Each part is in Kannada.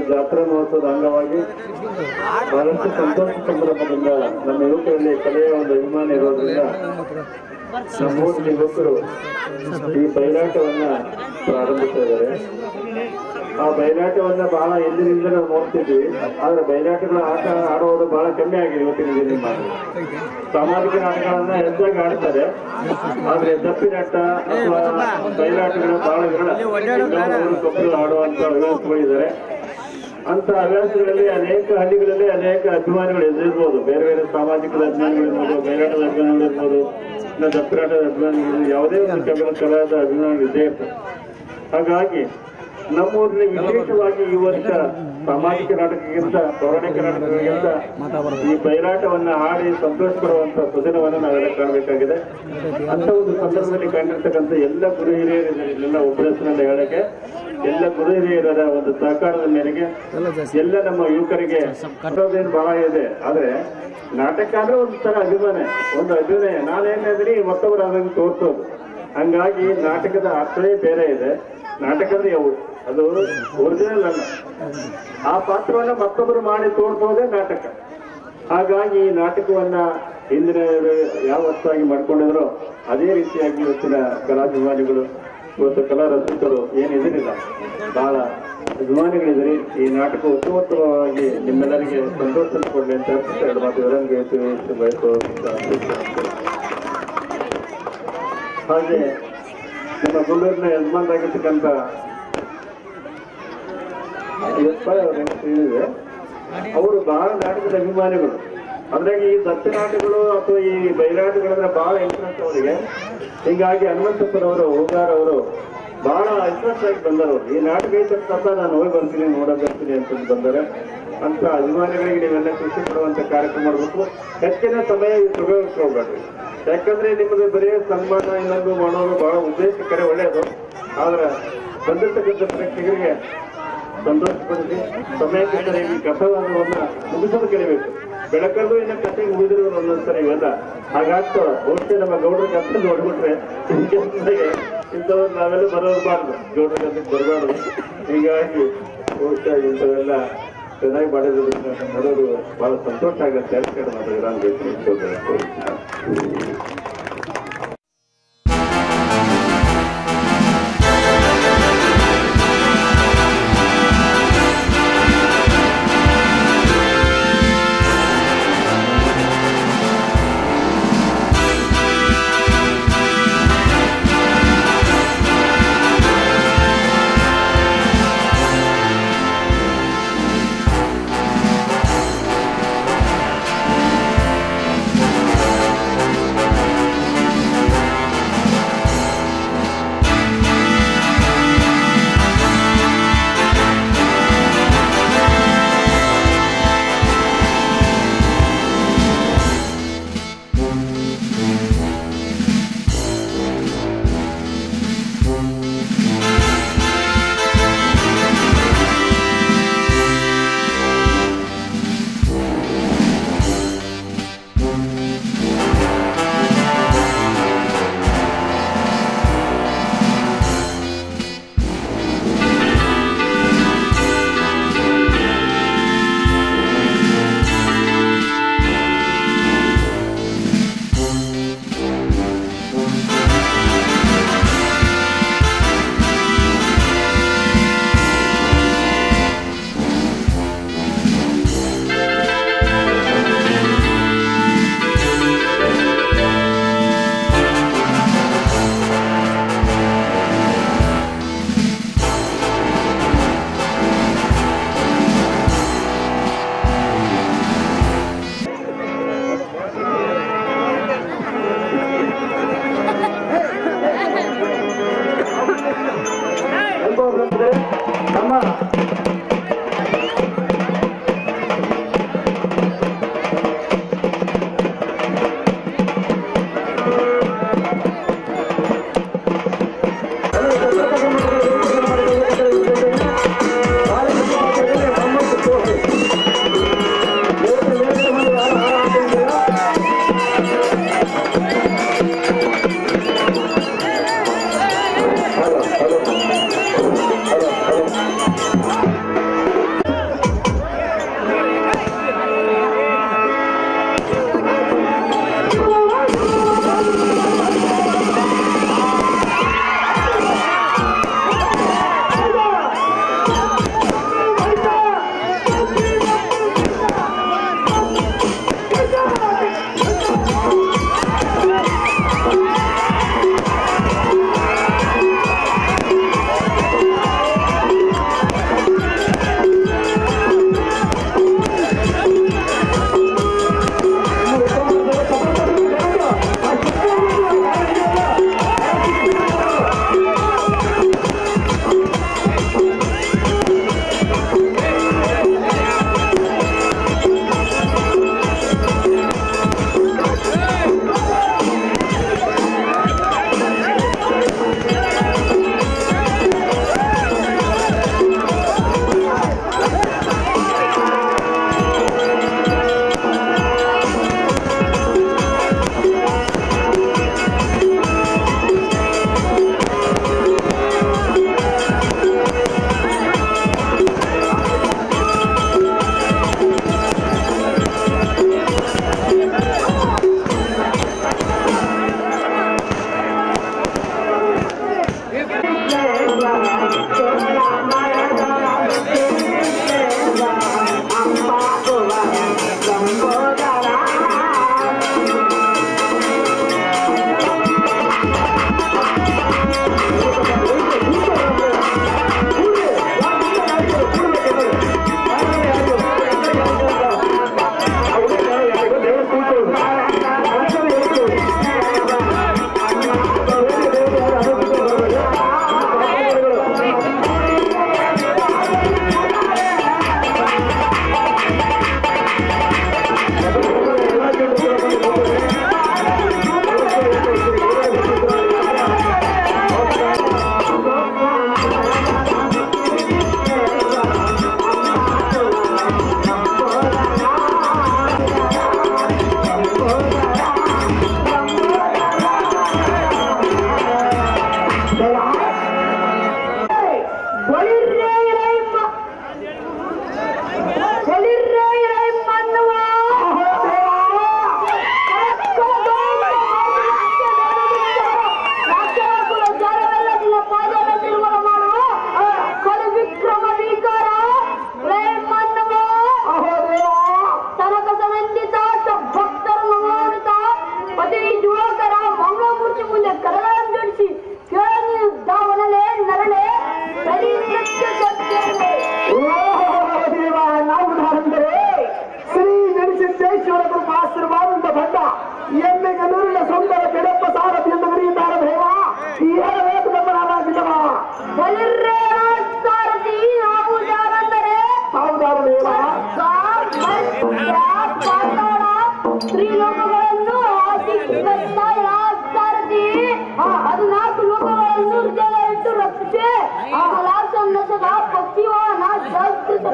ಜಾತ್ರಾ ಮಹೋತ್ಸವದ ಅಂಗವಾಗಿ ಬಹಳಷ್ಟು ಸಂತೋಷ ಸಂಭ್ರಮದಿಂದ ನಮ್ಮ ಯುವಕರಲ್ಲಿ ಕಲೆಯ ಒಂದು ಅಭಿಮಾನ ಇರೋದ್ರಿಂದ ನಮ್ಮೂರಿನ ಯುವಕರು ಈ ಬಯಲಾಟವನ್ನ ಪ್ರಾರಂಭಿಸ್ತಾ ಇದ್ದಾರೆ ಆ ಬಯಲಾಟವನ್ನ ಬಹಳ ಹಿಂದಿನಿಂದ ನಾವು ನೋಡ್ತಿದ್ವಿ ಆದ್ರೆ ಬಯಲಾಟಗಳ ಆಟ ಆಡೋದು ಬಹಳ ಕಮ್ಮಿ ಆಗಿದೆ ಇವತ್ತಿನ ದಿನಮಾನ ಸಾಮಾಜಿಕ ನಾಟಕಗಳನ್ನ ಹೆಚ್ಚಾಗಿ ಆಡ್ತಾರೆ ಆದ್ರೆ ದಪ್ಪಿನಾಟ ಅಥವಾ ಬಯಲಾಟಗಳು ಬಹಳ ವಿರಳ ಕೊಬ್ಬರು ಆಡುವಂತ ಹವ್ಯಾಸಗಳಿದ್ದಾರೆ ಅಂತ ಹವ್ಯಾಸಗಳಲ್ಲಿ ಅನೇಕ ಹಳ್ಳಿಗಳಲ್ಲಿ ಅನೇಕ ಅಭಿಮಾನಿಗಳು ಎದುರಿರ್ಬೋದು ಬೇರೆ ಬೇರೆ ಸಾಮಾಜಿಕ ಅಭಿಮಾನಿಗಳಿರ್ಬೋದು ಬಯಲಾಟದ ಅಭಿಮಾನಿಗಳಿರ್ಬೋದು ಇಲ್ಲ ದಪ್ಪಿನಾಟದ ಅಭಿಮಾನಿಗಳು ಯಾವುದೇ ಒಂದು ಕನ್ನಡ ಕಲಾದ ಅಭಿಮಾನಿಗಳು ಇದ್ದೇ ಇರ್ತಾರೆ ಹಾಗಾಗಿ ನಮ್ಮೂರಿನ ವಿಶೇಷವಾಗಿ ಈ ವರ್ಷ ಸಾಮಾಜಿಕ ನಾಟಕಕ್ಕಿಂತ ಪೌರಾಣಿಕ ನಾಟಕಗಳಿಗಿಂತ ಈ ಬಯಲಾಟವನ್ನ ಹಾಡಿ ಸಂತೋಷ ಪಡುವಂತ ಸುದಿನವನ್ನು ನಾವೆಲ್ಲ ಕಾಣಬೇಕಾಗಿದೆ ಅಂತ ಒಂದು ಸಂದರ್ಭದಲ್ಲಿ ಕಂಡಿರ್ತಕ್ಕಂಥ ಎಲ್ಲ ಗುರು ಹಿರಿಯರು ಇಲ್ಲೆಲ್ಲ ಉಪದೇಶನ ಹೇಳಕ್ಕೆ ಎಲ್ಲ ಗುರು ಹಿರಿಯರ ಒಂದು ಸಹಕಾರದ ಮೇರೆಗೆ ಎಲ್ಲ ನಮ್ಮ ಯುವಕರಿಗೆ ಕಟ್ಟೋದೇನು ಬಹಳ ಇದೆ ಆದ್ರೆ ನಾಟಕ ಅಂದ್ರೆ ಒಂದು ತರ ಅಭಿಮಾನ ಒಂದು ಅಭಿನಯ ನಾನೇನಿದ್ರಿ ಮತ್ತೊಬ್ಬರು ಅದನ್ನು ತೋರಿಸೋದು ಹಂಗಾಗಿ ನಾಟಕದ ಅರ್ಥವೇ ಬೇರೆ ಇದೆ ನಾಟಕದ ಯಾವುದು ಅದು ಒರಿಜಿನಲ್ ಅಲ್ಲ ಆ ಪಾತ್ರವನ್ನ ಮತ್ತೊಬ್ಬರು ಮಾಡಿ ತೋರಿಸೋದೇ ನಾಟಕ ಹಾಗಾಗಿ ಈ ನಾಟಕವನ್ನ ಹಿಂದಿನ ಯಾವ ವರ್ಷವಾಗಿ ಮಾಡ್ಕೊಂಡಿದ್ರು ಅದೇ ರೀತಿಯಾಗಿ ಇವತ್ತಿನ ಕಲಾಭಿಮಾನಿಗಳು ಇವತ್ತು ಕಲಾ ರಸಿಕರು ಏನಿದಿರಿಲ್ಲ ಬಹಳ ಅಭಿಮಾನಿಗಳಿದ್ರಿ ಈ ನಾಟಕ ಉತ್ತಮೋತ್ತಮವಾಗಿ ನಿಮ್ಮೆಲ್ಲರಿಗೆ ಸಂತೋಷ ಕೊಡ್ಲಿ ಅಂತ ಹೇಳ್ಬಿಟ್ಟು ಎರಡು ಮಾತು ವಿವರಣೆ ಹೇಳ್ತೀವಿ ಬಯಸೋ ಹಾಗೆ ನಮ್ಮ ಗುಂಡೂರಿನ ಯಜಮಾನರಾಗಿರ್ತಕ್ಕಂಥ ಯಪ್ಪ ಅವ್ರ ಹೆಸರು ಇದೆ ಅವರು ಬಹಳ ನಾಟಕದ ಅಭಿಮಾನಿಗಳು ಅದ್ರಾಗ ಈ ದತ್ತ ನಾಟಕಗಳು ಅಥವಾ ಈ ಬಯಲಾಟಗಳಂದ್ರೆ ಬಹಳ ಇಂಟ್ರೆಸ್ಟ್ ಅವರಿಗೆ ಹೀಗಾಗಿ ಹನುಮಂತಪ್ಪನವರು ಹೂಗಾರ್ ಅವರು ಬಹಳ ಇಂಟ್ರೆಸ್ಟ್ ಆಗಿ ಬಂದರು ಈ ನಾಟಕ ಐತಂತ ನಾನು ಹೋಗಿ ಬರ್ತೀನಿ ನೋಡಕ್ ಬರ್ತೀನಿ ಅಂತ ಬಂದರೆ ಅಂತ ಅಭಿಮಾನಿಗಳಿಗೆ ನೀವೆಲ್ಲ ಖುಷಿ ಪಡುವಂತ ಕಾರ್ಯಕ್ರಮ ಮಾಡಬೇಕು ಹೆಚ್ಚಿನ ಸಮಯ ಹೋಗ್ಬೇಡ್ರಿ ಯಾಕಂದ್ರೆ ನಿಮಗೆ ಬರೀ ಸನ್ಮಾನ ಇನ್ನೊಂದು ಮಾಡೋದು ಬಹಳ ಉದ್ದೇಶಕರ ಒಳ್ಳೆಯದು ಆದ್ರೆ ಬಂದಿರ್ತಕ್ಕಂಥ ಪ್ರೇಕ್ಷಕರಿಗೆ ಸಂತೋಷಪಡಿಸಿ ಸಮಯಕ್ಕೆ ಸರಿಯಾಗಿ ಕಥಾವನ್ನ ಮುಗಿಸೋದು ಕಲಿಬೇಕು ಬೆಳಕಲ್ಲೂ ಇನ್ನ ಕಥೆ ಮುಗಿದಿರೋದು ಒಂದೊಂದ್ಸರಿ ಇವೆಲ್ಲ ಹಾಗಾಗ್ತವ ಬಹುಶಃ ನಮ್ಮ ಗೌಡ್ರ ಕಥೆ ನೋಡ್ಬಿಟ್ರೆ ಜೊತೆಗೆ ಇಂಥವ್ರು ನಾವೆಲ್ಲ ಬರೋರ್ಬಾರ್ದು ಗೌಡ್ರ ಕಥೆಗೆ ಬರಬಾರ್ದು ಹೀಗಾಗಿ ಬಹುಶಃ ಇಂಥವೆಲ್ಲ ಚೆನ್ನಾಗಿ ಮಾಡಿರೋದ್ರಿಂದ ನೋಡೋದು ಬಹಳ ಸಂತೋಷ ಆಗುತ್ತೆ ಅಂತ ಹೇಳಿ ನಾನು ವಿರಾಮ ಬೇಕು ನಮ್ಮ ಹಲೋ ಹಲೋ ಹಲೋ ಹಲೋ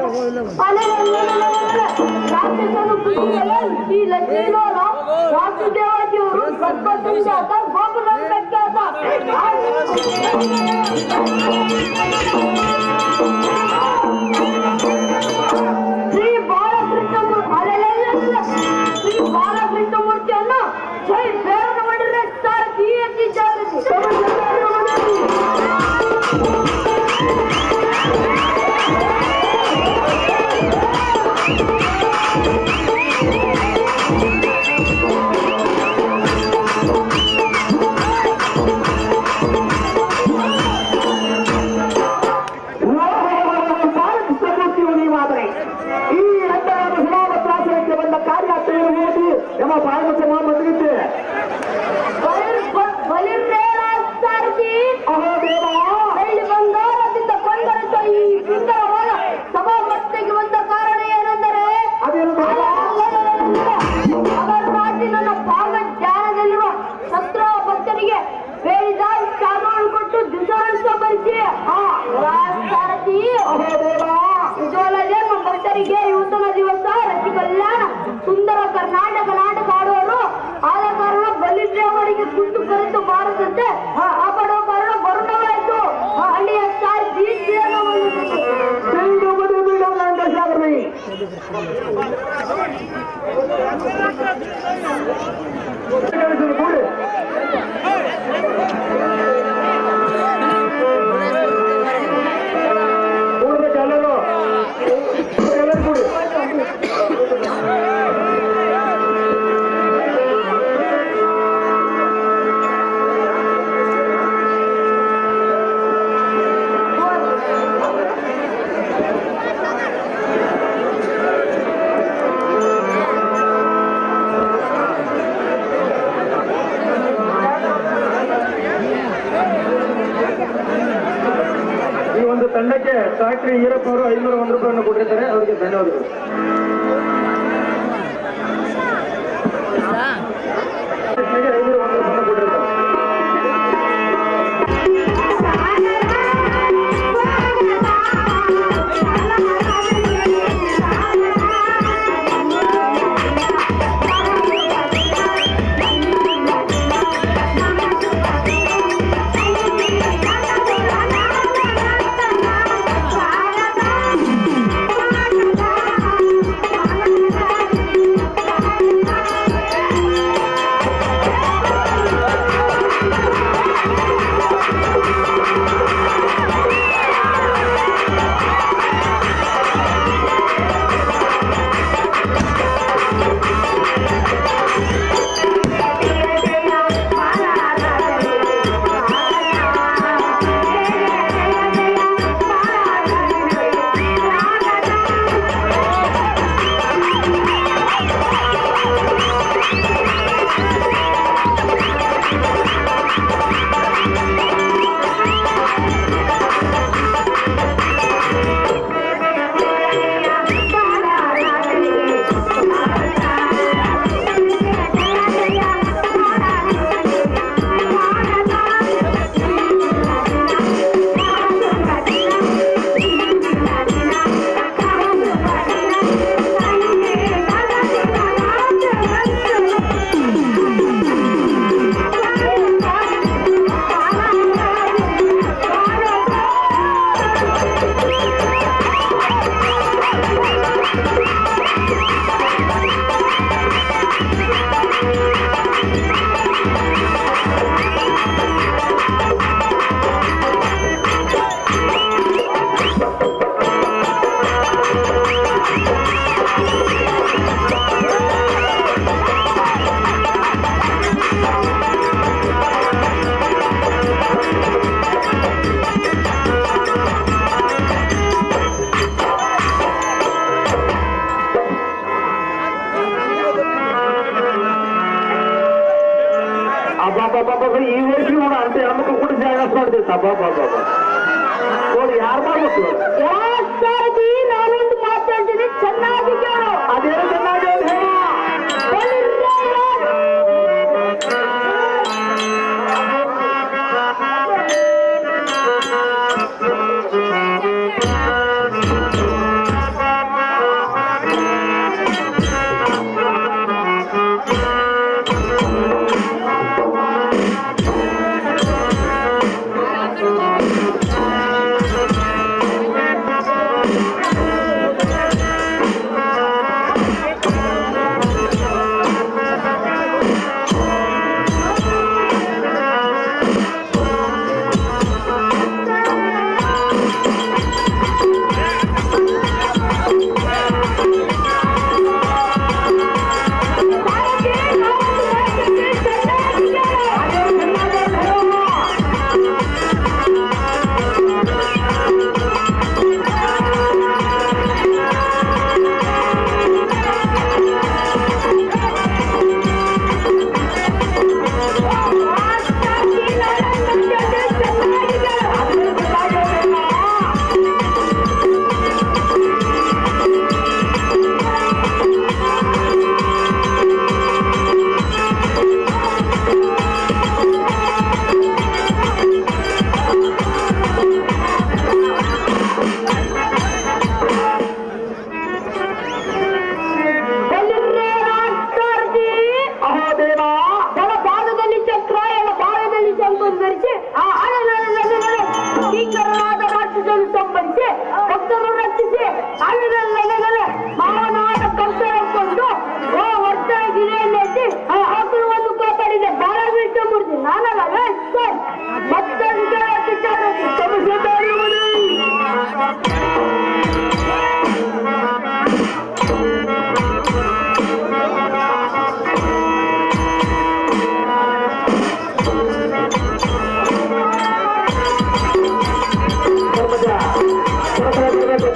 ರಾಕ್ಷಸನು ಬುದ್ಧಿಯಲ್ಲ ಈ ಲಕ್ಷ್ಮೀನೋರ ವಾಸುದೇವಾಜಿಯವರು ಗರ್ಭಸಂಜಾತ ಗೋಪುರ ಪ್ರಖ್ಯಾತ ಶ್ರೀ ಬಾಲಕೃಷ್ಣ ಅಲೆಲೆಲ್ಲ ಶ್ರೀ ಬಾಲಕೃಷ್ಣ ಮೂರ್ತಿಯನ್ನು ಜೈ ಬೇರನ ಮಾಡಿದ್ರೆ ಸರ್ ಡಿ ಎಸ್ ಜಾಗೃತಿ ಭಾರತ ನೀವಾದರೆ ಈ ಅಂತಹ ಸುಮಾವತ್ರಾಸನಕ್ಕೆ ಬಂದ ಕಾರ್ಯಾಚರಣೆ ಓದಿ ನಮ್ಮ ಭಾರತ ಬಂದಿದ್ದೆ ಬಲಿಂದ್ರೇರಾಸ್ತಾರತಿ ಅಹೋ ದೇವ ಬೆಳ್ಳಿ ಬಂಗಾರದಿಂದ ಕೊಂಡರಿತ ಈ ಸುಂದರವಾದ ಸಭಾಮತ್ತಿಗೆ ಬಂದ ಕಾರಣ ಏನೆಂದರೆ ಅದೇನು ದೇವ ಅವರಾಟಿ ನನ್ನ ಪಾದ ಜ್ಞಾನದಲ್ಲಿರುವ ಶತ್ರು ಭಕ್ತರಿಗೆ ಬೇಡಿದ ಶಾಗವನ್ನು ಕೊಟ್ಟು ದುಸರಿಸುವ ಪರಿಚಯ ಸಾರಥಿ ಅಹೋ ದೇವ ನಿಜವಲ್ಲದೆ ನಮ್ಮ ಭಕ್ತರಿಗೆ ಇವತ್ತಿನ ದಿವಸ ರತಿ ಕಲ್ಯಾಣ ಸುಂದರ ಕರ್ನಾಟಕ ನಾಟಕ ಆಡುವರು ಆದ ಕಾರಣ ಬಲಿದ್ರೆ ಅವರಿಗೆ ಕುಂದು ಕರೆದು ಬಾರದಂತೆ ಕಾಪಾಡುವ ಕಾರಣ ಬರುಣವಾಯಿತು ಹಳ್ಳಿಯ ಸ್ಟಾರ್ ಬೀಚ್ ಬಿಡು ಬಿಡು ಬಿಡು ನನ್ನ ಶಾಗರಿ ಕೂಡಿ ಕೂಡ್ಬೇಕು ಎಲ್ಲರೂ ಎಲ್ಲರೂ ಕೂಡಿ ಈ ಒಂದು ತಂಡಕ್ಕೆ ಫ್ಯಾಕ್ಟ್ರಿ ಈರಪ್ಪ ಅವರು ಐನೂರ ಒಂದು ರೂಪಾಯಿಯನ್ನು ಕೊಟ್ಟಿರ್ತಾರೆ ಅವರಿಗೆ ಧನ್ಯವಾದಗಳು ಫ್ಯಾಕ್ಟ್ರಿಗೆ ಐನೂರ ಒಂದು ರೂಪಾಯಿಯನ್ನು ಕೊಟ್ಟಿರ್ತಾರೆ ಅಬ್ಬಬ್ಬಬ್ಬಬ್ಬ ಈ ವರ್ಷ ಕೂಡ ಅಂತ ಹೆಣ್ಮಕ್ಳು ಕೂಡ ಜಾಗ ಮಾಡ್ತೀವಿ ಅಬ್ಬಬ್ಬಬ್ಬ ನೋಡಿ ಯಾರು ಮಾಡ್ಬೇಕು ಸಾರಥಿ ನಾನೊಂದು ಮಾತಾಡ್ತೀನಿ ಚೆನ್ನಾಗಿ ಕೇಳು ಅದೇನು ಚೆನ್ನಾಗಿ ಹೇಳ ಬಲಿಂದ್ರೇರಾಸ್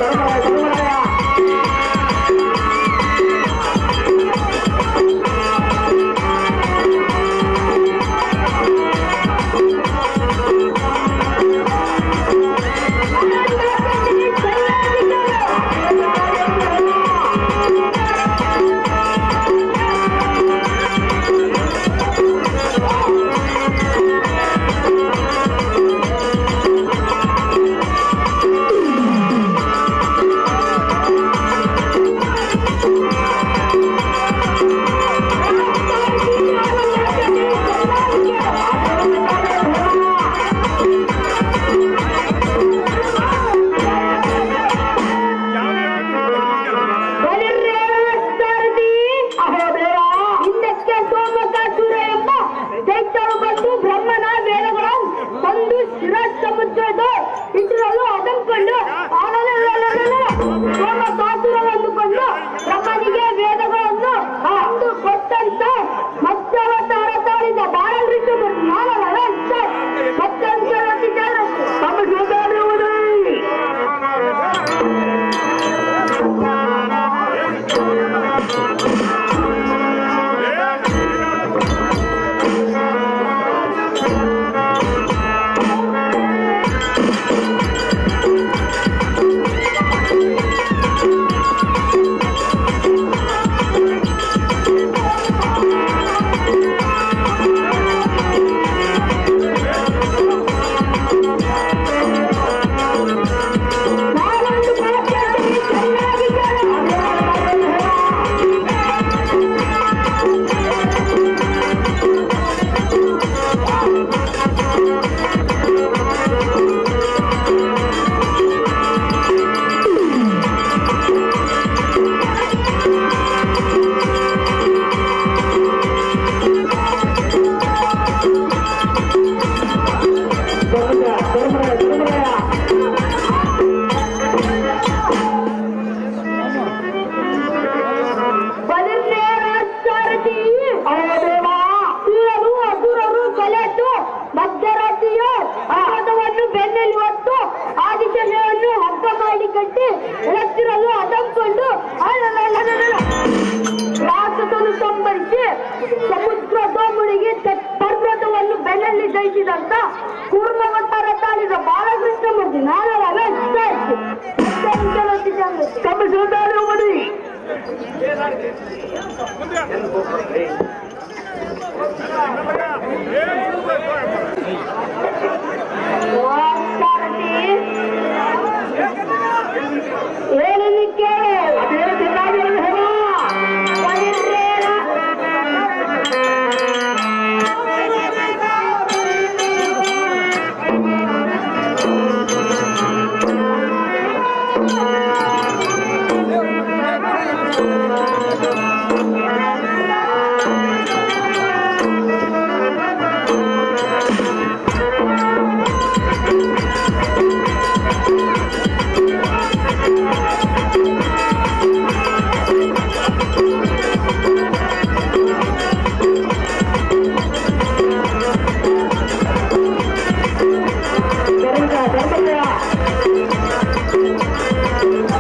ಧರ್ಮರಾಯ ಧರ್ಮರಾಯ ಹಿಂದಕ್ಕೆ ಸೋಮಕಾಸುರ ಎಂಬ ದೈತ್ಯರು ಬಂದು ಬ್ರಹ್ಮನ ವೇದಗಳನ್ನು ಒಂದು ಶಿರ ಸಮುದ್ರದ ಇಟ್ಟರಲು ಅದನ್ಕೊಂಡು ಸೋಮಕಾಸುರ ಅಂದುಕೊಂಡು ಬ್ರಹ್ಮನಿಗೆ ವೇದಗಳನ್ನು ಅಂದು ಕೊಟ್ಟಂತ ಮತ್ಸ್ಯಾವತಾರ ತಾಳಿದ ಬಾಲಕೃಷ್ಣ ನಾನಲ್ಲ ಮತ್ತಂತ ತಮ್ಮ ಶ್ರದ್ಧಾಳುವುದೇ ನಾನೊಂದು ಮಾತಾಡ್ತೀನಿ ಚೆನ್ನಾಗಿ ಕೇಳು. ಧರ್ಮರಾಯ ಧರ್ಮರಾಯ ಧರ್ಮರಾಯ ಬಲಿರ್ನೇರಾಚಾರತಿ ಅಹೋದೇವ ಸುರರು ಅಸುರರು ಕಲೆತು ಮಧ್ಯರಾತ್ರಿಯ ಆಪದವನ್ನು ಬೆನ್ನಲ್ಲಿ ಹೊತ್ತು ಆದಿಶನೆಯನ್ನು ಹಗ್ಗ ಮಾಡಿ ಕಟ್ಟಿ ಎಳತ್ತಿರಲು ಅದಮ್ಕೊಂಡು ರಾಕ್ಷಸನು ಸಂಭರಿಸಿ ಸಮುದ್ರ ದೋಮುಡಿಗೆ ಪರ್ವತವನ್ನು ಬೆನ್ನಲ್ಲಿ ಜಯಿಸಿದಂತ ಕೂರ್ಮವತಾರ ತಾಳಿದ ಬಾಲಕೃಷ್ಣ ಮೂರ್ತಿ ನಾನಲ್ಲ ಇಷ್ಟ ಆಯ್ತು ತಮ್ಮ ಶ್ರದ್ಧಾಳುವುದೇ ಏನನ್ನು ಕೇಳಿ ಅದೇ ಚೆನ್ನಾಗಿರಲಿ ಹೇಳ ಧರ್ಮರಾಯ ಧರ್ಮರಾಯ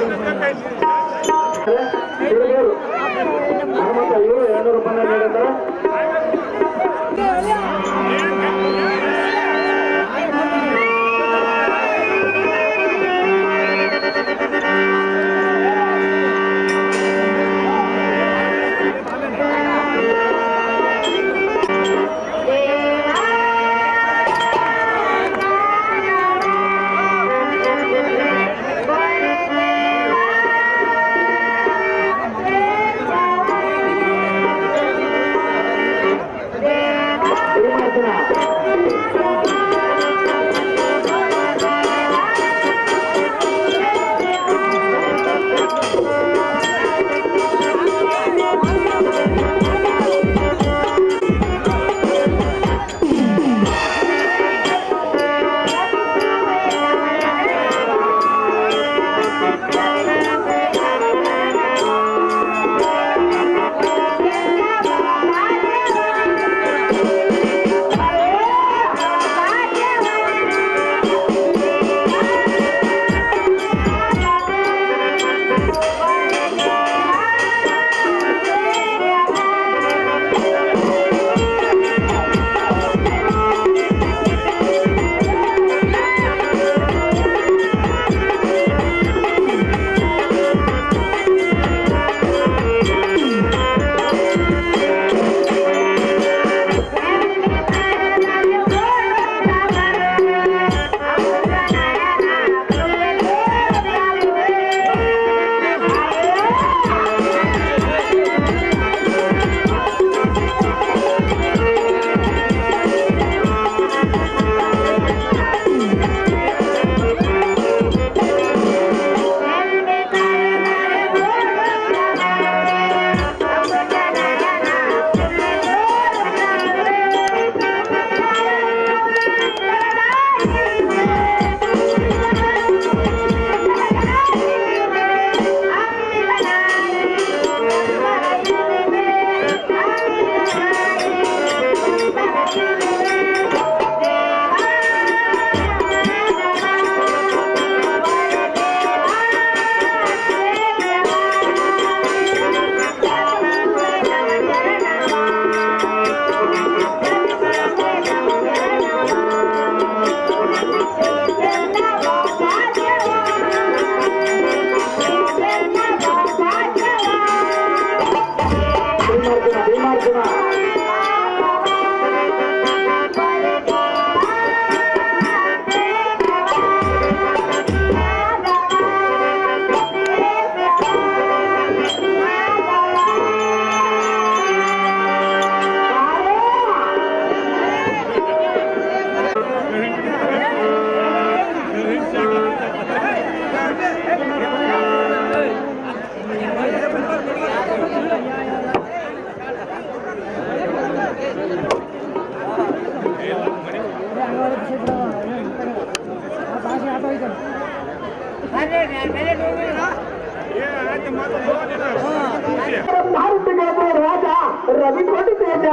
ತಿರುಗೂರು ಹನುಮಂತ ಇವರು ಎರಡು ರೂಪಾಯಿ ನೀಡಿದ್ರೆ ಶ್ರೀನಿವಾಸನ ಭೀಮಾರ್ಜುನ ಭೀಮಾರ್ಜುನ ಭಾರತದ ರಾಜ ರವಿಕೋಟಿ ತೇಜ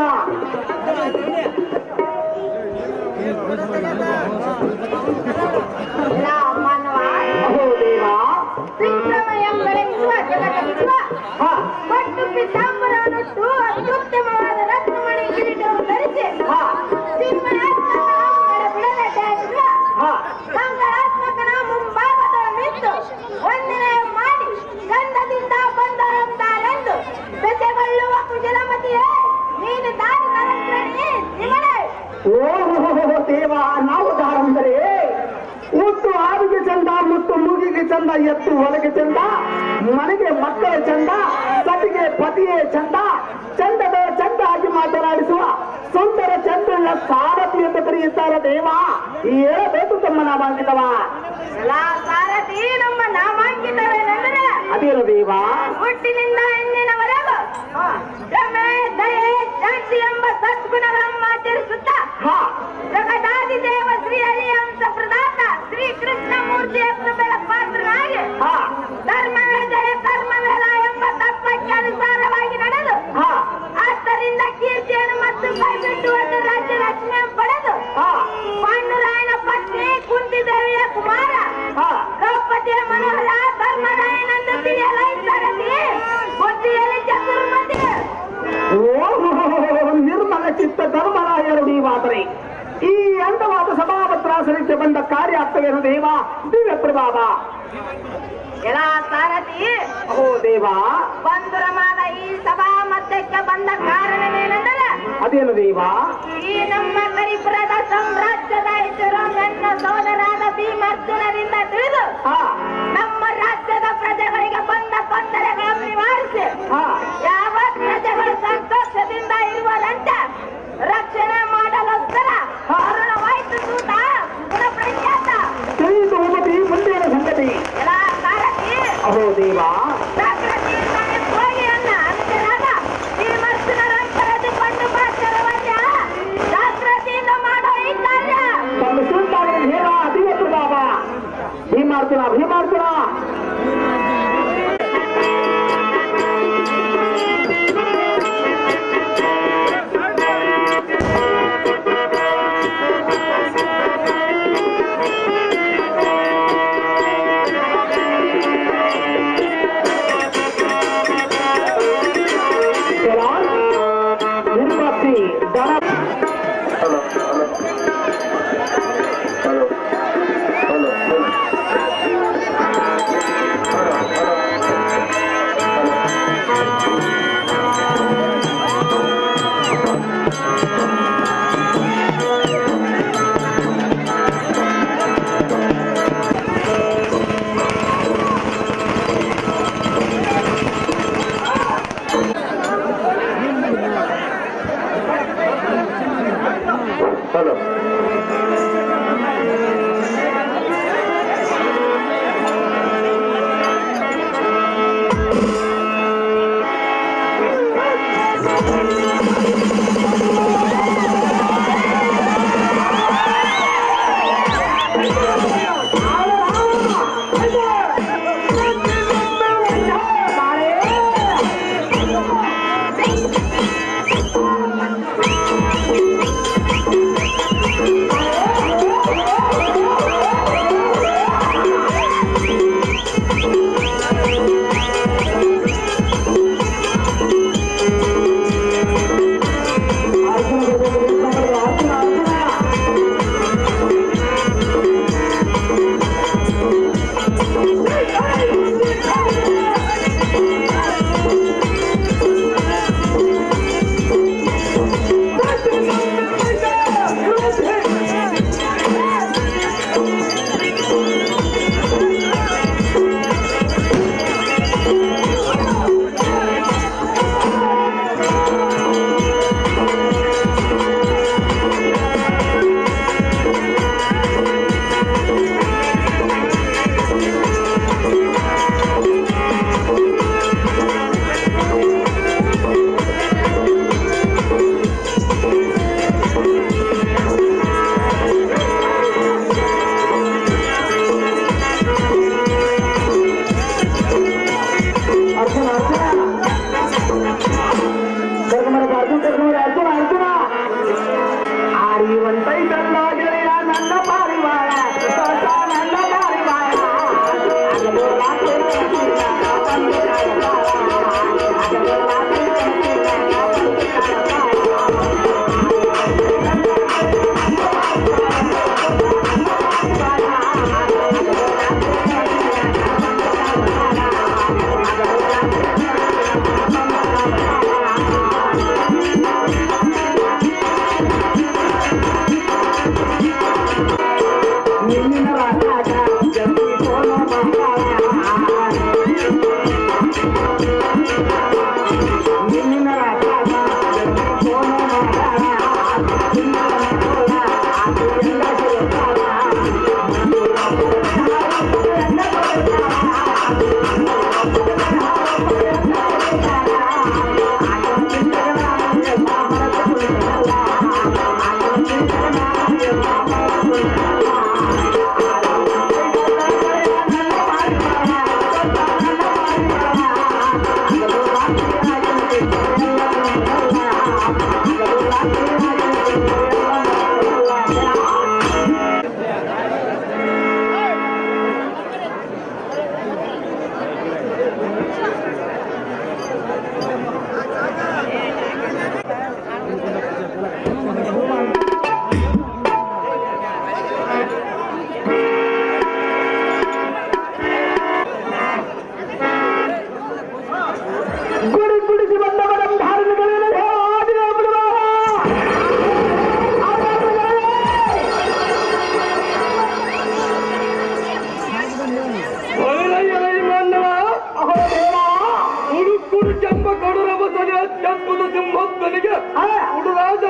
ಮಹೋದೇವ ವಿಕ್ರಮ ಎಂಬರೆ ವಿಶ್ವ ಜಗತ್ತಿರುವ ಹಾ ಪಟ್ಟು ಪಿತಾಂಬರವನ್ನುಟ್ಟು ಅತ್ಯುತ್ತಮವಾದ ರತ್ನಮಣಿ ಕಿರೀಟವನ್ನು ಧರಿಸಿ ಹಾ ಸಿಂಹನಾತ್ಮಕನ ಬಿಡದೆ ಧ್ಯಾನಿಸುವ ಹಾ ಸಂಘಾತ್ಮಕನ ಮುಂಭಾಗದ ನಿಂತು ವಂದನೆ ಮಾಡಿ ಗಂಧದಿಂದ ಬಂದರಂತಾರೆಂದು ಬೆಸೆಗೊಳ್ಳುವ ಕುಶಲಮತಿಯೇ ನೀನು ದಾರಿ ಕರಸ್ರಣಿ ಶಿವನೇ ಓಹೋ ದೇವ ನಾವು ದಾರಂದರೆ ಮುತ್ತು ಆವಿಗೆ ಚಂದ ಮುತ್ತು ಮೂಗಿಗೆ ಚಂದ ಎತ್ತು ಒಳಗೆ ಚಂದ ಮನೆಗೆ ಮಕ್ಕಳ ಚಂದ ಸತಿಗೆ ಪತಿಯೇ ಚಂದ ಚಂದದ ಚಂದ ಆಗಿ ಮಾತನಾಡಿಸುವ ಸುಂದರ ಚಂದ್ರನ ಸಾರಥಿ ಎಂದು ಕರೆಯುತ್ತಾರೆ ದೇವ ಹೇಳಬೇಕು ತಮ್ಮ ನಾಮಾಂಕಿತವ ಎಲ್ಲಾ ಸಾರಥಿ ನಮ್ಮ ನಾಮಾಂಕಿತವೇನೆಂದರೆ ಅದೇನು ದೇವ ಹುಟ್ಟಿನಿಂದ ಹೆಣ್ಣಿನವರೆಗೂ ರಮೆ ದಯೆ ಶಾಂತಿ ಎಂಬ ಸದ್ಗುಣಗಳನ್ನು ಆಚರಿಸುತ್ತಾ ಹಾ ಜಗದಾದಿ ದೇವ ಶ್ರೀ ಹರಿಹಂಸ ಪ್ರದಾತ ಶ್ರೀ ಕೃಷ್ಣ ಮೂರ್ತಿಯ ಕೃಪೆಯ ಪಾತ್ರನಾಗಿ ಹಾ ಧರ್ಮವೇ ಜಯ ಕರ್ಮವೆಲ ಎಂಬ ತತ್ವಕ್ಕೆ ಅನುಸಾರವಾಗಿ ನಡೆದು ಹಾ ಆದ್ದರಿಂದ ಕೀರ್ತಿಯನ್ನು ಮತ್ತು ಕೈಬಿಟ್ಟುವಂತ ರಾಜ್ಯ ರಚನೆ ಪಡೆದು ಹಾ ಪಾಂಡುರಾಯನ ಪತ್ನಿ ಕುಂತಿ ದೇವಿಯ ಕುಮಾರ ಹಾ ದ್ರೌಪದಿಯ ಮನೋಹರ ಧರ್ಮರಾಯನ ಅದೇನು ದೇವ ದಿವ್ಯ ಪ್ರಭಾವ ಎಲ್ಲ ಸಾರಥಿ ಅಹೋ ದೇವ ಬಂಧುರಮಾದ ಈ ಸಭಾ ಮಧ್ಯಕ್ಕೆ ಬಂದ ಕಾರಣವೇನೆಂದರೆ ಅದೇನು ದೇವ ಈ ನಮ್ಮ ಕರಿಪುರದ ಸಾಮ್ರಾಜ್ಯದ ಹೆಸರು ನನ್ನ ಸೋದರಾದ ಭೀಮಾರ್ಜುನರಿಂದ ತಿಳಿದು ಹಾ ನಮ್ಮ ರಾಜ್ಯದ ಪ್ರಜೆಗಳಿಗೆ ಬಂದ ತೊಂದರೆಗಳನ್ನು ನಿವಾರಿಸಿ ಹಾ ಯಾವ ಪ್ರಜೆಗಳು ಸಂತೋಷದಿಂದ ಇರುವದಂತೆ ರಕ್ಷಣೆ ಮಾಡಲೋಸ್ಕರ ಅರುಣವಾಯ್ತು ಸೂತ ಗುಣಪ್ರಖ್ಯಾತ ತಿಳಿದು ಹೋಗತಿ ಮುಂದಿನ ಸಂಗತಿ ಎಲ್ಲ ಸಾರಥಿ ಅಹೋ ದೇವ ಜಾಗೃತಿಯಿಂದಲೇ ಹೋಗಿ ಅನ್ನ ಅಂಜನಾದ ಭೀಮರ್ಜುನರ ಕರೆದುಕೊಂಡು ಬಾಚರವನ್ನ ಜಾಗೃತಿಯಿಂದ ಮಾಡೋ ಈ ಕಾರ್ಯ ತಮ್ಮ ಸುಲ್ತಾನ ದೇವ ದಿವ್ಯ ಪ್ರಭಾವ ಭೀಮಾರ್ಜುನ ಭೀಮಾರ್ಜುನ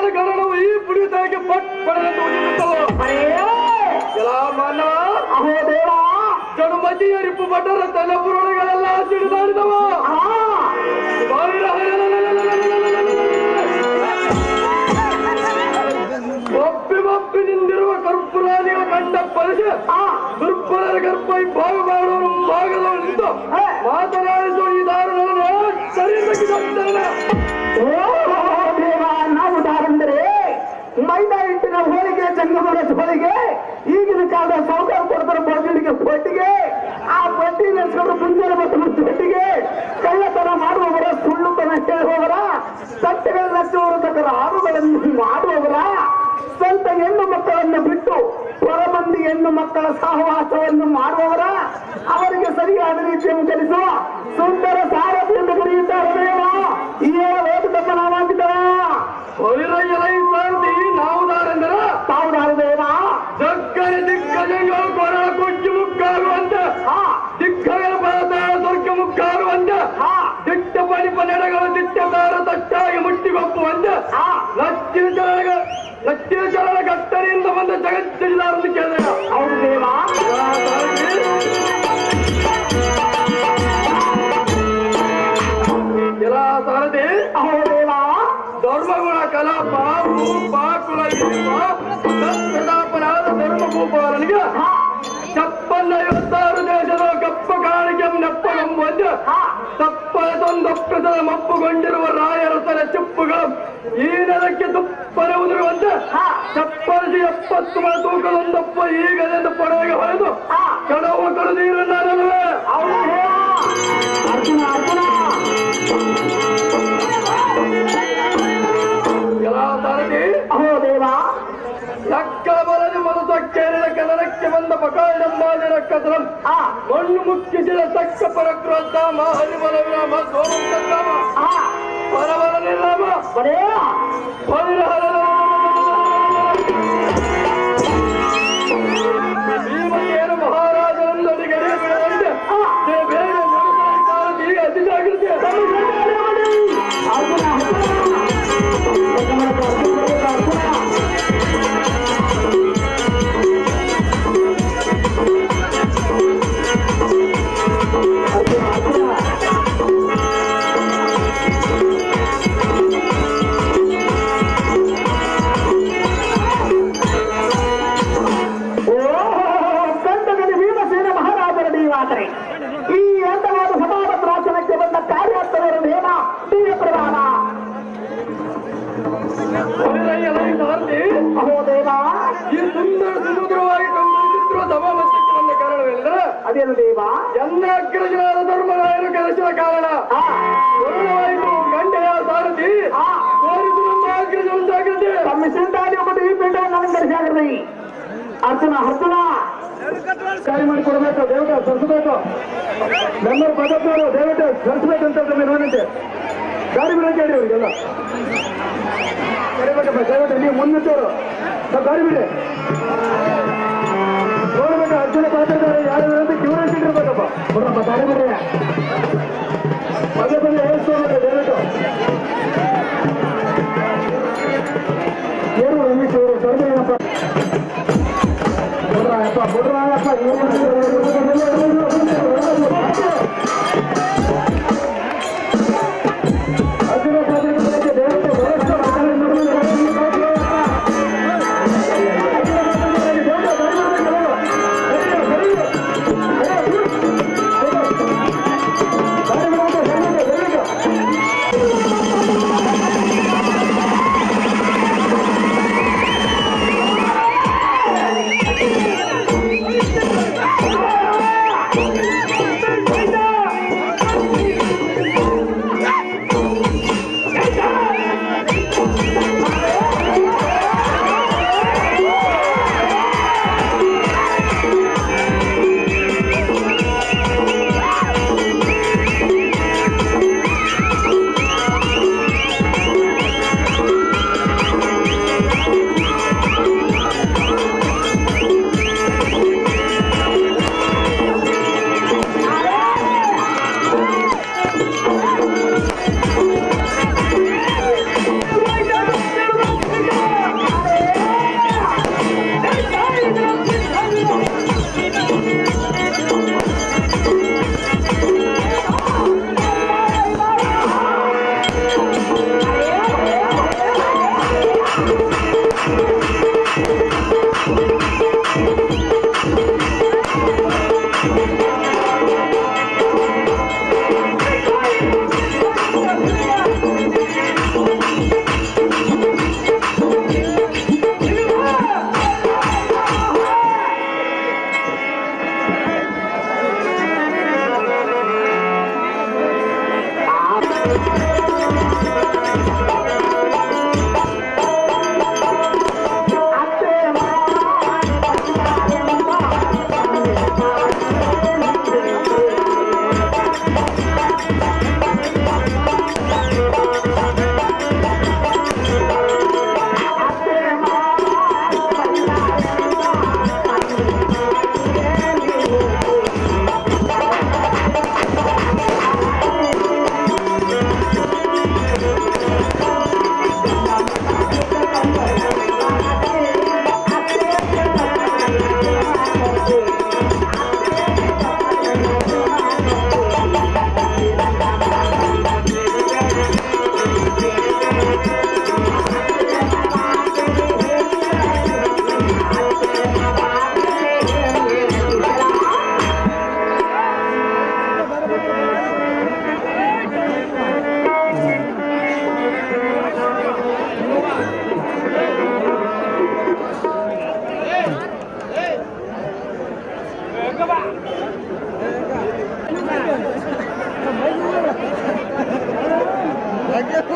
ಕಾಲ ಕಾರಣವು ಈ ಪುಡಿಯುತ್ತಾಗೆ ಪಟ್ ಪಡೆದು ಉಳಿಯುತ್ತವೋ ಎಲ್ಲ ಮಾನವ ಅಹೋ ದೇವ ಜಡು ಮತಿಯ ರಿಪ್ಪು ಬಟ್ಟರ ತನ್ನ ಪುರಾಣಗಳೆಲ್ಲ ಸಿಡಿದಾಡಿದವ ಆ, ಒಪ್ಪಿ ಒಪ್ಪಿ ನಿಂದಿರುವ ಕರ್ಪುರಾದಿಗಳ ಕಂಡ ಪರಿಚಯ ಆ, ದುರ್ಬಲರ ಗರ್ಭ ಈ ಭಾಗ ಮಾಡುವರು ಭಾಗದವರು ನಿಂತು ಹೇ. ಮಾತನಾಡಿಸುವ ಈ ದಾರುಣವನ್ನು ಸರಿ ತೆಗೆದುಕೊಳ್ಳುತ್ತಾನೆ. ಓ ದೇವ ನಾವು ದಾರಂದರೆ ಮೈದಾ ಹಿಟ್ಟಿನ ಹೋಳಿಗೆ ಜಂಗಮರ ಹೋಳಿಗೆ ಈಗಿನ ಕಾಲದ ಸೌಕರ್ಯ ಕೊಡ್ತಾರೆ ಬೋಜನಿಗೆ ಪೊಟ್ಟಿಗೆ ಆ ಪಟ್ಟಿ ನೆನೆಸ್ಕೊಂಡು ಮುಂಜಾನೆ ಮತ್ತು ದೊಡ್ಡಿಗೆ ಕಳ್ಳತನ ಮಾಡುವವರ ಸುಳ್ಳುತನ ಹೇಳುವವರ ಸತ್ಯಗಳ ನಚ್ಚುವವರ ತಕ್ಕರ ಆರುಗಳನ್ನು ಮಾಡುವವರ ಸ್ವಂತ ಹೆಣ್ಣು ಮಕ್ಕಳನ್ನು ಬಿಟ್ಟು ಹೊರಮಂದಿ ಹೆಣ್ಣು ಮಕ್ಕಳ ಸಹವಾಸವನ್ನು ಮಾಡುವವರ ಅವರಿಗೆ ಸರಿಯಾದ ರೀತಿಯನ್ನು ಕಲಿಸುವ ಸುಂದರ ಸಾರಥಿಯನ್ನು ಕರೆಯುತ್ತಾರೆ ದೇವ ಈ ವೇದ ನಾವಾಗಿದ್ದಾರ ಹೊಯ್ರಯ್ಯಲ ಈ ಸಾರಥಿ ನಾವು ದಾರೆಂದರ ತಾವುದಾರ ದೇವ ಜಗ್ಗನ ದಿಗ್ಗಜಗಳು ಕೊರಳ ಕುಚ್ಚು ಮುಕ್ಕಾಗುವಂತ ಹಾ ದಿಗ್ಗಜರ ಪರದಾಳ ಸ್ವರ್ಗ ಮುಕ್ಕಾಗುವಂತ ಹಾ ದಿಟ್ಟ ಪಡಿಪ ನೆಡಗಳು ದಿಟ್ಟದಾರ ತಟ್ಟಾಗಿ ಮುಟ್ಟಿಗೊಪ್ಪುವಂತ ಹಾ ಲಚ್ಚಿನ ಚರಣ ಲಚ್ಚಿನ ಚರಣ ಕತ್ತರಿಯಿಂದ ಬಂದ ಜಗತ್ತಿದಾರನ್ನು ಕೇಳಿದ ಹೌದು ದೇವ ಎಲ್ಲ ಸಾರಥಿ ಹೌದು ದೇವ ಧರ್ಮಗುಣ ಕಲಾಪ ರೂಪ ಕುಲ ಇರುವ ಪ್ರತಾಪನಾದ ಧರ್ಮಭೂಪಾಲನಿಗೆ ಹಾ ಚಪ್ಪನ್ನ ಐವತ್ತಾರು ದೇಶದ ಕಪ್ಪ ಕಾಣಿಕೆ ನೆಪ್ಪಗಂಬಂದು ಹಾ ತಪ್ಪದೊಂದೊಪ್ಪದ ಮಪ್ಪುಗೊಂಡಿರುವ ರಾಯರ ತಲೆ ಚಿಪ್ಪುಗಳು ಈ ನೆಲಕ್ಕೆ ತುಪ್ಪನೆ ಉದುರುವಂತೆ ಹಾ. ಚಪ್ಪಲಿಸಿ ಎಪ್ಪತ್ತು ಮಳ ತೂಕದೊಂದಪ್ಪ ಈಗದಿಂದ ಪೊಡವೆಗೆ ಹೊಳೆದು ಹಾ. ಕಡವ ಕಡುದೀರನ್ನ ಹೌದು ದೇವ ಅರ್ಜುನ ಅರ್ಜುನ ಎಲ್ಲ ಸಾರಥಿ ಅಹೋ ದೇವ ಸಕ್ಕಲ ಬಲದಿ ಮನಸಕ್ಕೇರಿದ ಕದನಕ್ಕೆ ಬಂದ ಪಕಾಡಂಬಾದಿರ ಕದನಂ ಆ ಮಣ್ಣು ಮುಕ್ಕಿಸಿದ ತಕ್ಕ ಪರಕ್ರೋದ್ಧಾಮ ಹರಿಬಲ ವಿರಾಮ ಸೋಮಂತಧಾಮ ಆ ಪರಬಲ ನಿರ್ನಾಮ ಬರೇ ಭೀಮಸೇನ ಮಹಾರಾಜರೊಂದಿಗೆ ಬೇರೆ ಮನುಷ್ಯರ ಕಾಲದ ಈಗ ಅತಿ ಜಾಗೃತಿ ಅರ್ಜುನ ಓ ಕಂದಗಲಿ ಭೀಮಸೇನ ಮಹಾರಾಜರ ನೀವಾದರೆ ಈ ಅಂದವಾದ ಸಮಾವತ್ರಾಸನಕ್ಕೆ ಬಂದ ಕಾರ್ಯಾರ್ಥವರ ನೇಮ ದಿವ್ಯ ಪ್ರಧಾನ ಅಹೋ ದೇವ ಈ ಸುಂದರ ಸುಮಧುರವಾಗಿ ಕಂಡುಹಿಡಿದಿರುವ ಸಮಾಮತಕ್ಕೆ ಬಂದ ಕಾರಣವೆಂದರೆ ಅದೇನು ದೇವ ಎಲ್ಲ ಅಗ್ರಜನಾದ ಧರ್ಮರಾಯರು ಕೆಲಸದ ಕಾರಣ ಆ ವರುಣವಾಯಿತು ಗಂಡೆಯ ಸಾರಥಿ ಆ ತೋರಿಸು ನಮ್ಮ ಅಗ್ರಜನ ಜಾಗೃತಿ ತಮ್ಮ ಸಿಂಧಾಡಿ ಒಂದು ಈ ಪಿಂಡವನ್ನು ಅಲಂಕರಿಸಾಗ್ರಿ ಅರ್ಜುನ ಅರ್ಜುನ ಕಾರ್ಯ ಮಾಡಿ ಕೊಡಬೇಕು ದೇವತೆ ಸರಿಸಬೇಕು ಮೆಂಬರ್ ಪದಪ್ಪವರು ದೇವತೆ ಸರಿಸಬೇಕಂತ ವಿನಂತಿ ಗಾಡಿ ಬಿಡಕ್ಕೆ ಹೇಳಿ ಅವರಿಗೆಲ್ಲ ಕರಿಬೇಕಪ್ಪ ದಯವಿಟ್ಟು ನೀವು ಮುನ್ನಿಟ್ಟವರು ಸ್ವಲ್ಪ ಗಾಡಿ ಬಿಡಿ ನೋಡ್ಬೇಕು ಅರ್ಜುನ ಪಾತ್ರಧಾರಿ ಯಾರು ವಿನಂತಿ ಕ್ಯೂರೆನ್ಸ್ ಇಟ್ಟಿರ್ಬೇಕಪ್ಪ ಬಿಡ್ರಪ್ಪ ದಾರಿ ಬಿಡ್ರಿ ಪದೇ ಪದೇ ಹೇಳ್ಸ್ಕೊಳ್ಬೇಕು ದಯವಿಟ್ಟು ಏನು ರಮೇಶ್ ಅವರು ಸರ್ವೇನಪ್ಪ ಬಿಡ್ರಪ್ಪ ಬಿಡ್ರಪ್ಪ ಅರ್ಜುನ ಪಾತ್ರಧಾರಿಗೆ ದಯವಿಟ್ಟು ಬಹಳಷ್ಟು ಆಧಾರ ಆ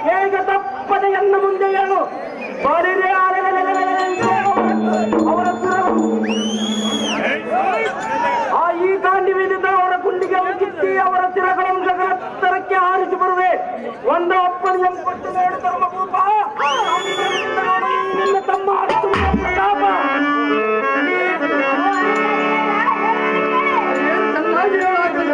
ಹೇಗೆ ತಪ್ಪದೆ ಎನ್ನ ಮುಂದೆ ಹೇಳು ಬರಿರೆ ಅವರ ಆ ಈ ಕಾಂಡಿವಿದ್ದ ಅವರ ಗುಂಡಿಗೆ ಕಿತ್ತಿ ಅವರ ಚಿರಗಳನ್ನು ಜಗತ್ತರಕ್ಕೆ ಹಾರಿಸಿ ಬರುವೆ ಒಂದು ಅಪ್ಪನ ಎಂಬತ್ತು ನೋಡು ಧರ್ಮಭೂಪ ನಿನ್ನ ತಮ್ಮ ಅರ್ಜುನ ಪ್ರತಾಪ ಏನ್ ಚೆನ್ನಾಗಿ ಹೇಳಾಗಲ್ಲ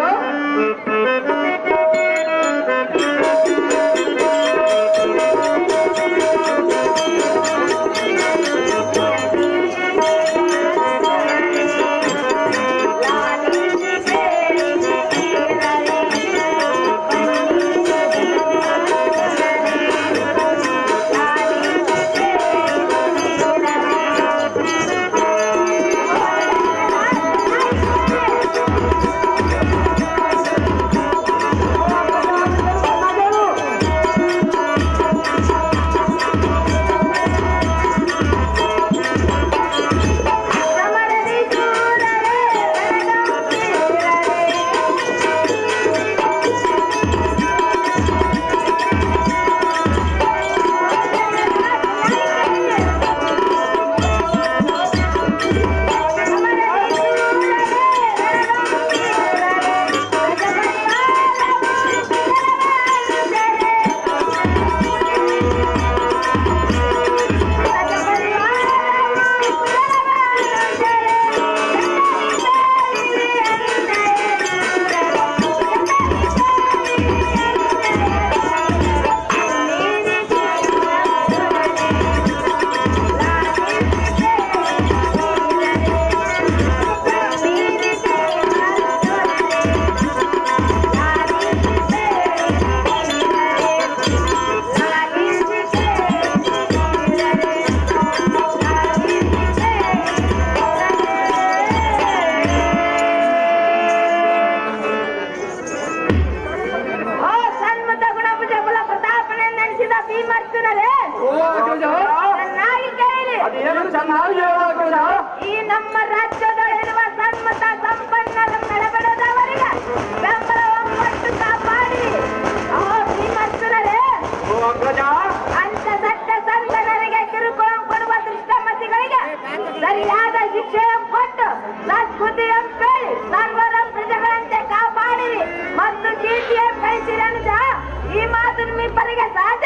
ಓ ಸನ್ಮತ ಗುಣಭುಜ ಬಲ ಪ್ರತಾಪನೆ ನೆನೆಸಿದ ಭೀಮರ್ಜುನರೇ ಓ ಅಗ್ರಜ ಚೆನ್ನಾಗಿ ಕೇಳಿ ಅದೇನು ಚೆನ್ನಾಗಿ ಹೇಳೋದಿಲ್ಲ ಈ ನಮ್ಮ ರಾಜ್ಯದಲ್ಲಿರುವ ಸನ್ಮತ ಸಂಪನ್ನರ ನಡೆಬಡದವರಿಗೆ ಬೆಂಬಲ ಒಮ್ಮಟ್ಟು ಕಾಪಾಡಿ ಓ ಭೀಮರ್ಜುನರೇ ಓ ಅಗ್ರಜ ಅಂತ ಸತ್ಯ ಸಂತನರಿಗೆ ಕಿರುಕುಳ ಕೊಡುವ ದುಷ್ಟಮತಿಗಳಿಗೆ ಸರಿಯಾದ ಶಿಕ್ಷೆ ಕೊಟ್ಟು ಸಂಸ್ಕೃತಿ ಹೇಳಿ ಸರ್ವರ ಪ್ರಜೆಗಳಂತೆ ಕಾಪಾಡಿರಿ ಮತ್ತು ಚೀಟಿಯ ಕಳಿಸಿರನಿದ ಈ ಮಾತು ನಿಮ್ಮಿಬ್ಬರಿಗೆ ಸಹಜ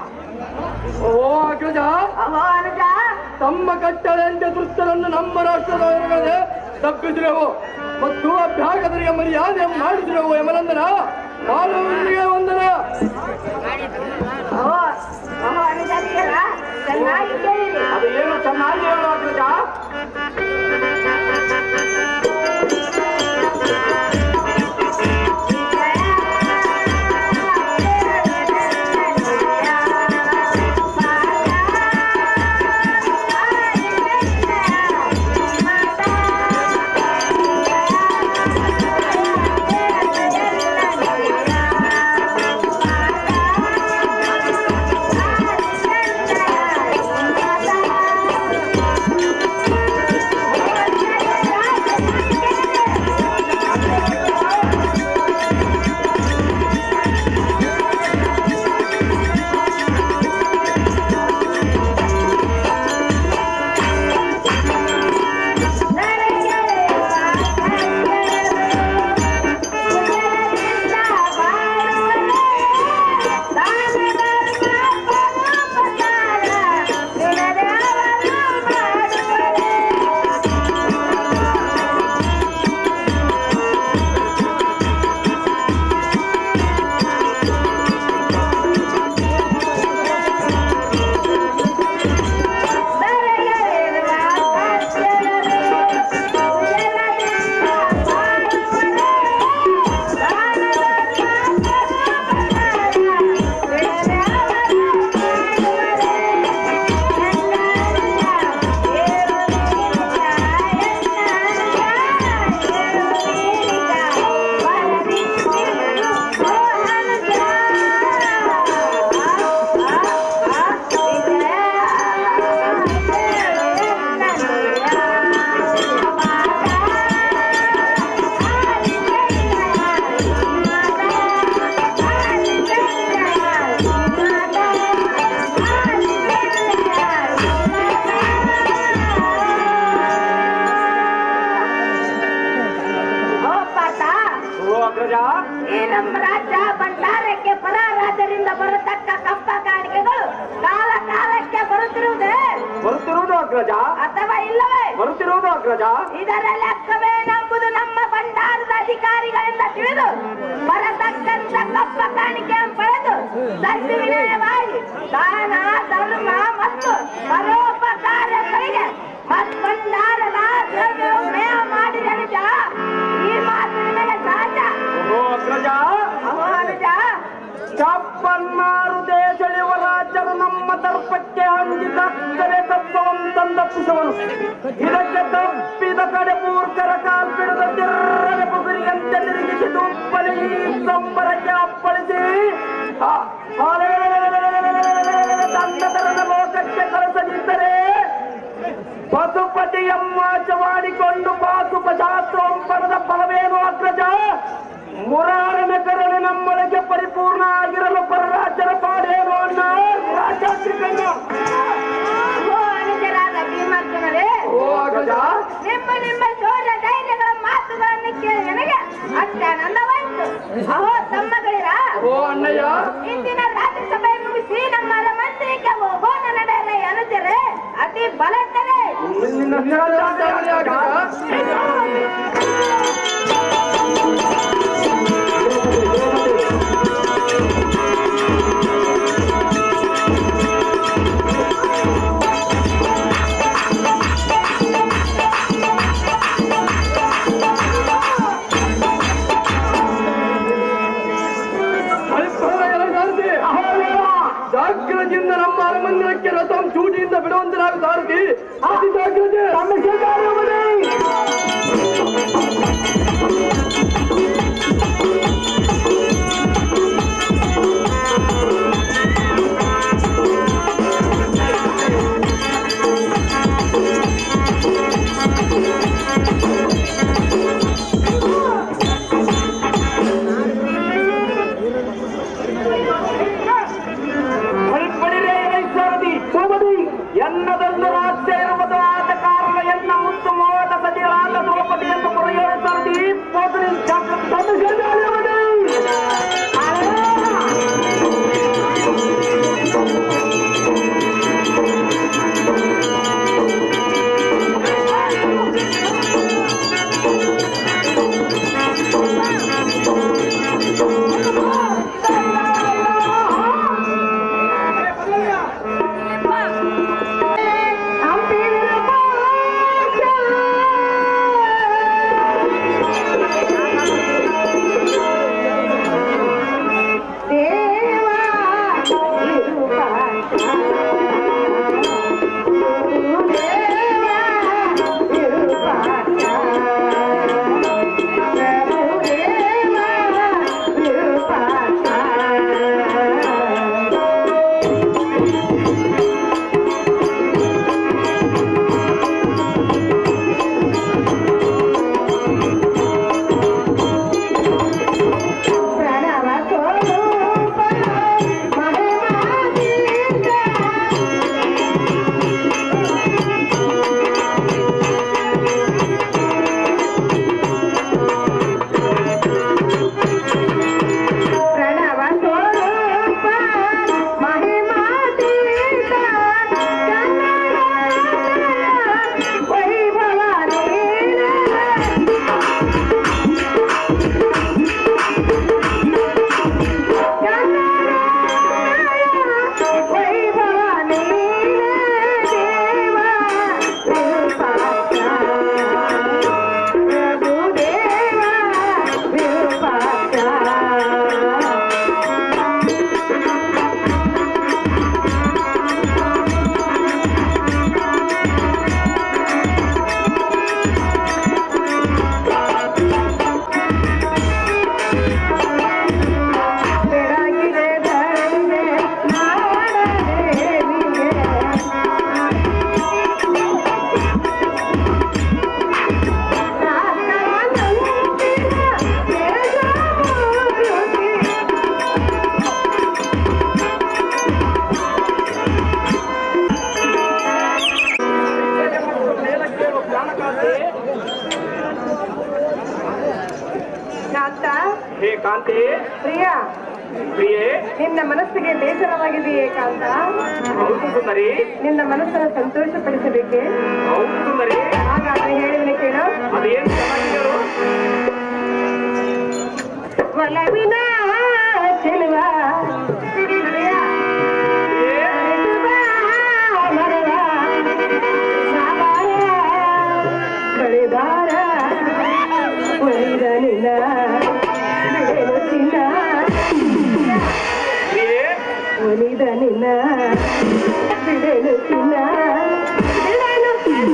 ಓ ಅಗ್ರಜ ಅಹೋ ಅನುಜ ತಮ್ಮ ಕಟ್ಟಳೆಯಂತೆ ದುಷ್ಟರನ್ನು ನಮ್ಮ ರಾಷ್ಟ್ರದವರುಗಳೇ ತಪ್ಪಿಸಿರೆವು ಮತ್ತು ಅಭ್ಯಾಗದರಿಗೆ ಮರ್ಯಾದೆ ಮಾಡಿಸಿರೆವು ಯಮನಂದನ ಮಾನವನಿಗೆ ವಂದನ ಅಹೋ ಅಹೋ ಅನುಜ ಕೇಳ ಚೆನ್ನಾಗಿ ಕೇಳಿರಿ ಅದು ಏನು ಚೆನ್ನಾಗಿ ಹೇಳು ಅಗ್ರಜ ಮಾತಾ ತಕ್ಕ ಕಪ್ಪ ಕಾಣಿಕೆಗಳು ಕಾಲ ಕಾಲಕ್ಕೆ ಬರುತ್ತಿರುವುದೇ ಬರುತ್ತಿರುವುದು ಅಗ್ರಜ ಅಥವಾ ಇಲ್ಲವೇ ಬರುತ್ತಿರುವುದು ಅಗ್ರಜ ಇದರ ಲೆಕ್ಕವೇನೆಂಬುದು ನಮ್ಮ ಭಂಡಾರದ ಅಧಿಕಾರಿಗಳಿಂದ ತಿಳಿದು ಬರತಕ್ಕಂತ ಕಪ್ಪ ಕಾಣಿಕೆಯನ್ನು ಪಡೆದು ಸದ್ವಿನಯವಾಗಿ ದಾನ ಧರ್ಮ ಮತ್ತು ಪರೋಪಕಾರಗಳಿಗೆ ಮತ್ಭಂಡಾರದ ದ್ರವ್ಯ ಮೇಹ ಮಾಡಿದ ನಿಜ ಈ ಮಾತು ನಿನಗೆ ಸಹಜ ಓ ಅಗ್ರಜ ಅಹೋ ನಿಜ ಕಪ್ಪನ್ನಾರು ದೇಶಳಿವ ರಾಜರು ನಮ್ಮ ದರ್ಪಕ್ಕೆ ಅಂಜಿದಕ್ಕರೆ ತತ್ವವನ್ನು ತಂದಪ್ಪಿಸುವನು ಇದಕ್ಕೆ ತಪ್ಪಿದ ಕಡೆ ಮೂರ್ಖರ ಕಾಲ್ಪಿಡದ ತಿರ್ರನೆ ಬುಗುರಿಯಂತೆ ನಿರುಗಿಸಿ ದುಪ್ಪಲಿ ಸಂಬರಕ್ಕೆ ಅಪ್ಪಳಿಸಿ ಆ, ತಂಡತರದ ಲೋಕಕ್ಕೆ ಕಳಿಸದಿದ್ದರೆ ಪಶುಪತಿ ಎಮ್ಮಾಚವಾಡಿಕೊಂಡು ಪಾಸುಪ ಶಾಸ್ತ್ರಂ ಪಡೆದ ಫಲವೇನು ಅಗ್ರಜ ಮುರಾರನ ಕರುಣೆ ನಮ್ಮೊಳಗೆ ಪರಿಪೂರ್ಣ ಆಗಿರಲು ಪರರಾಜ್ಯರ ಪಾಡೇನು ಅನ್ನ ರಾಜಾಶ್ರೀಕಣ್ಣ ಅಹೋ ಅನುಜರಾದ ಭೀಮಾರ್ಜುನರೇ ಓ ಅಗ್ರಜ ನಿಮ್ಮ ನಿಮ್ಮ ಶೌರ್ಯ ಧೈರ್ಯಗಳ ಮಾತುಗಳನ್ನು ಕೇಳಿ ನನಗೆ ಅತ್ಯಾನಂದವಾಯಿತು ಅಹೋ ತಮ್ಮಗಳಿರ ಓ ಅಣ್ಣಯ್ಯ ಇಂದಿನ ರಾಜ್ಯ ಸಭೆ ಮುಗಿಸಿ ನಮ್ಮ ಮಂತ್ರಿಕೆ ಹೋಗೋಣ ನಡೆಯಲೇ ಅನುಜರೇ ಅತಿ ಬಲತ್ತರೆ ನಿನ್ನ ಜಾಗರಣೆ ಅಗ್ರಜ ಪರಿಸರ ಎಲ್ಲ ಸಾರಥಿ ಜಾಗ್ರತೆಯಿಂದ ನಮ್ಮ ಅರಮಂದಿರಕ್ಕೆ ರಥಂ ಚೂಟಿಯಿಂದ ಬಿಡುವಂತರಾಗ ಸಾರಥಿ ಅತಿ ಜಾಗ್ರತೆ ಪಡಿಪಡಿರೇ ವೈಸಾರದಿ ಸೋಮದಿ ಎನ್ನದೊಂದು ರಾಜ್ಯ ಇರುವುದು ಆದ ಕಾರಣ ಎನ್ನ ಮುತ್ತು ಮೋದ ಸದಿಗಳಾದ ದ್ರೌಪದಿ ಎಂದು ಪುರಿಯೋಳ ಸರದಿ ಪೋತರಿ ಪ್ರಣವ ಸ್ವರೂಪ ಮಹಿಮಾತೀರ್ಥ ನಿನ್ನ ಮನಸ್ಸಿಗೆ ಬೇಸರವಾಗಿದೆಯೇ ಕಾಂತ ಹೌದು ಸುಂದರಿ ನಿನ್ನ ಮನಸ್ಸನ್ನು ಸಂತೋಷಪಡಿಸಬೇಕೆ ಹೌದು ಸುಂದರಿ ಹಾಗಾದ್ರೆ ಹೇಳಿದ್ರೆ ಕೇಳು ಅದೇನು ಚೆನ್ನಾಗಿದ್ರು ಒಲವಿನ ಚೆಲುವ ಬಳಿದಾರ ಒಲಿದ ನಿನ್ನ ಬಿಡೆನು ಚಿನ್ನ ಒಲಿದ ನಿನ್ನ ಬಿಡೆನು ಚಿನ್ನ ಬಿಡೆನು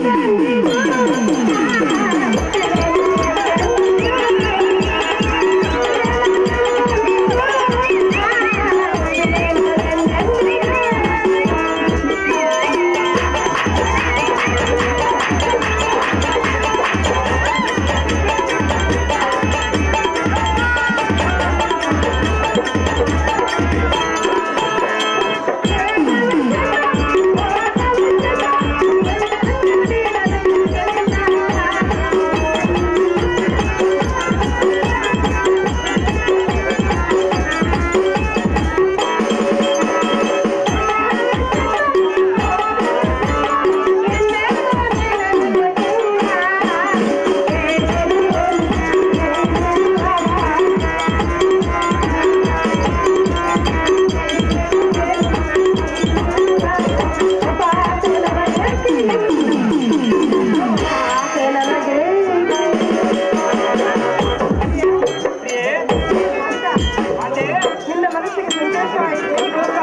ನಿನ್ನ ಮನಸ್ಸಿಗೆ ಸಂತೋಷವಾಯಿತು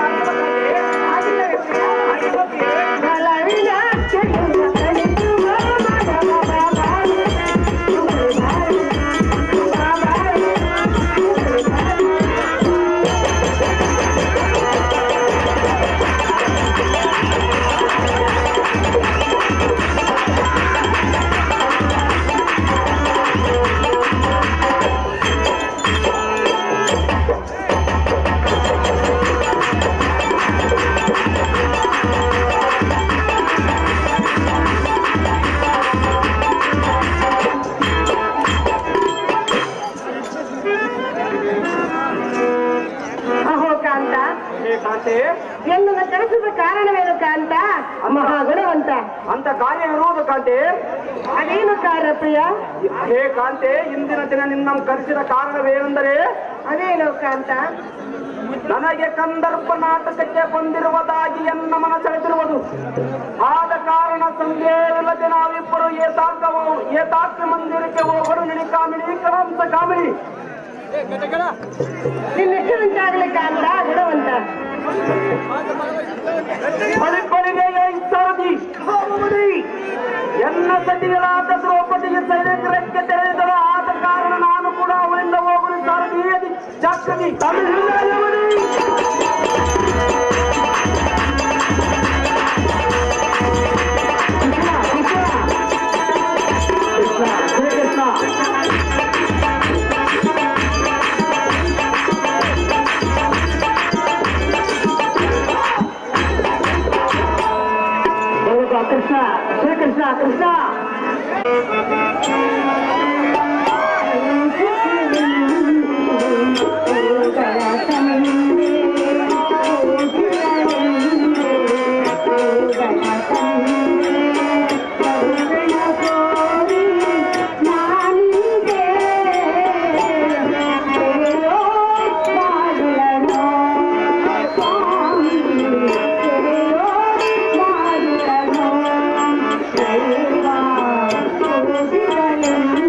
ಅಹೋ ಕಾಂತ ಕಾಂತೆ ಎನ್ನ ಕೆಲಸದ ಕಾರಣವೇನು ಕಾಂತ ಮಹಾಗುಣವಂತ ಅಂತ ಕಾರ್ಯ ಇರುವುದು ಕಾಂತೆ ಅದೇನು ಕಾರ್ಯ ಪ್ರಿಯ ಹೇ ಕಾಂತೆ ಇಂದಿನ ದಿನ ನಿನ್ನ ಕರೆಸಿದ ಕಾರಣವೇನೆಂದರೆ ಅದೇನು ಕಾಂತ ನನಗೆ ಕಂದರ್ಪ ನಾಟಕಕ್ಕೆ ಬಂದಿರುವುದಾಗಿ ಎನ್ನ ಮನ ಸೆಳೆದಿರುವುದು ಆದ ಕಾರಣ ಸಂದೇಹವಿಲ್ಲದೆ ನಾವಿಬ್ಬರು ಏತಾಕವು ಏತಾಕ್ಯ ಮಂದಿರಕ್ಕೆ ಹೋಗಲು ನಿನಿ ಕಾಮಿನಿ ಕರಂತ ಕಾಮಿನಿ ನಿನ್ನೆಷ್ಟು ಉಂಟಾಗಲಿ ಕಾಂತ ಗುಣವಂತ ಬಳಿಬಳಿಗೆ ಇತ್ತರದಿ ಎನ್ನ ಸತಿಗಳಾದ ದ್ರೌಪದಿಗೆ ಸೈನಿಕರಕ್ಕೆ ತೆರೆದಿದ್ದಳು ಆದ ಕಾರಣ ನಾನು ಕೂಡ ಅವರಿಂದ ಹೋಗಲು ಸಾರಥಿ ಚಕ್ರದಿ ತಮಿಳುನಾಡಿನವನೇ. Krishna Shrikrishna Krishna Thank you.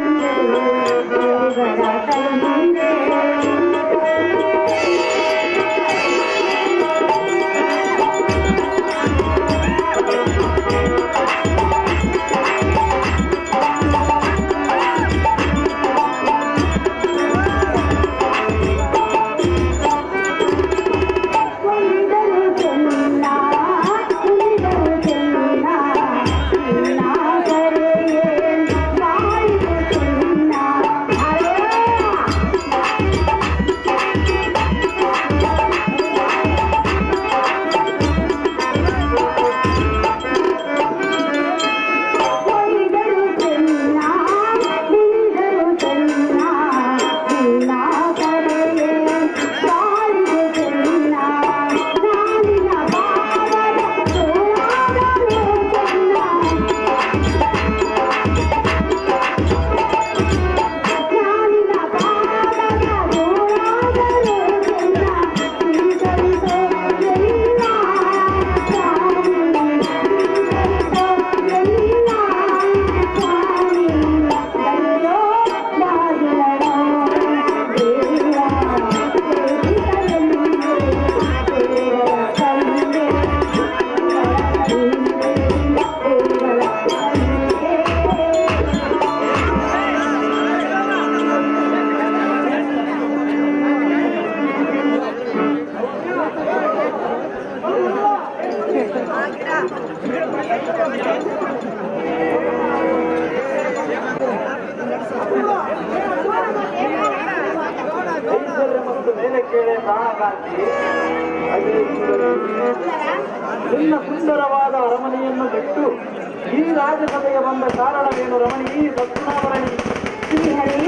ಐಶ್ವರ್ಯ ಮತ್ತು ಮೇಲೆ ಕೇಳೆ ಪ್ರಾಣಕಾಂತಿ ಅದೇ ಸುಂದರಿ. ನಿನ್ನ ಸುಂದರವಾದ ಅರಮನೆಯನ್ನು ಬಿಟ್ಟು ಈ ರಾಜಸಭೆಗೆ ಬಂದ ಕಾರಣವೇನು ರಮಣಿ ಸತ್ಯನಾಮರಣಿ ಶ್ರೀಹರಿ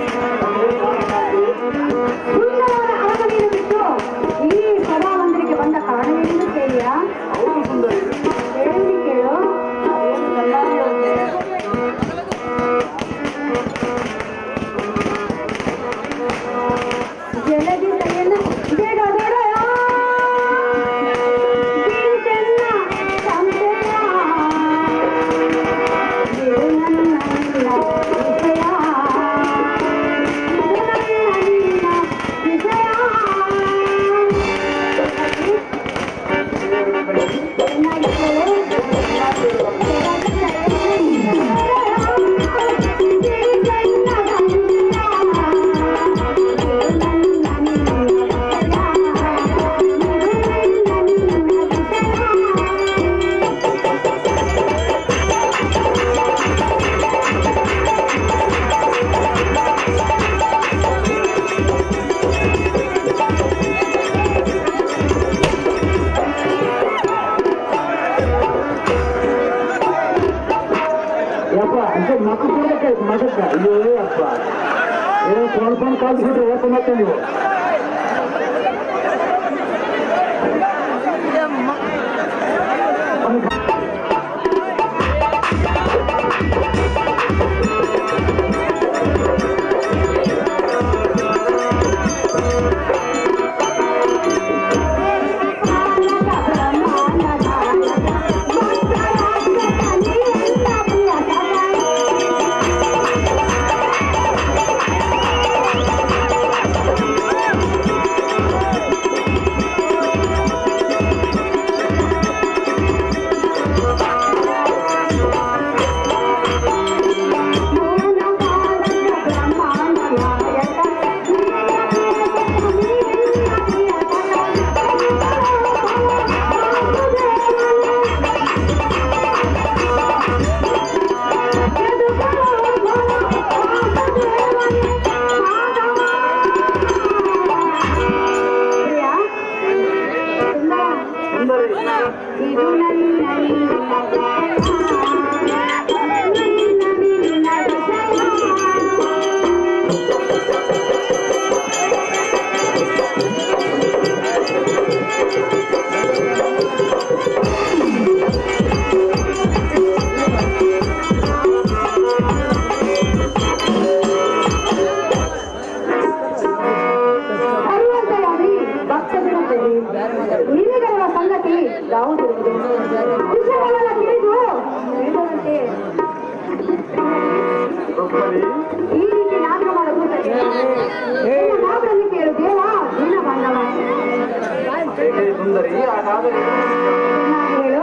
ಸುಂದರವಾದ ಅರಮನೆಯನ್ನು ಬಿಟ್ಟು ಈ ಸಭಾಮಂದಿರಕ್ಕೆ ಬಂದ ಕಾರಣವೇನೆಂದು ಕೇಳಿಯಾ ಹೌದು ಸುಂದರಿ ಹೇಳಿ ಕೇಳು ಜಲದಿ ಕೈಯನ್ನು ಬೇಡ ಬೇಡ ಗಿರಿಜನ್ನ ಸಂತೆಯ ಇದು ನನ್ನ ವಿಷಯ ಇದು ನನ್ನ ವಿಷಯ ಯಪ್ಪ ಅಂತ ಮಕ್ಕಳು ಕೊಡ್ಬೇಕಾಯ್ತು ಮಗಕ್ಕ ಅಯ್ಯೋ ಅಪ್ಪ ಏನೋ ಕೊಡ್ಕೊಂಡು ಕಳ್ಸಿಬಿಟ್ರೆ ಓದ್ತು ಮತ್ತೆ ನೀವು ಸುಂದರಿ ಇದು ನನ್ನ ಅರುವಂತರಾಗಿ ಭಕ್ತರಿರುತ್ತದೆ ನಿನಗಿರುವ ಸಂಗತಿ ಯಾವುದಿರುವುದು ವಿಷಯಗಳೆಲ್ಲ ತಿಳಿದು ತಿಳಿದಂತೆ ಸುಂದರಿ ಈ ರೀತಿ ನಾಟಕ ಮಾಡೋದು ಸರಿ. ನಿನ್ನ ಮಾತನ್ನು ಕೇಳು ದೇವ ದೀನ ಬಾಂಧವ ಹೇಗೆ ಸುಂದರಿ ಹಾಗಾದರೆ ಚೆನ್ನಾಗಿ ಹೇಳು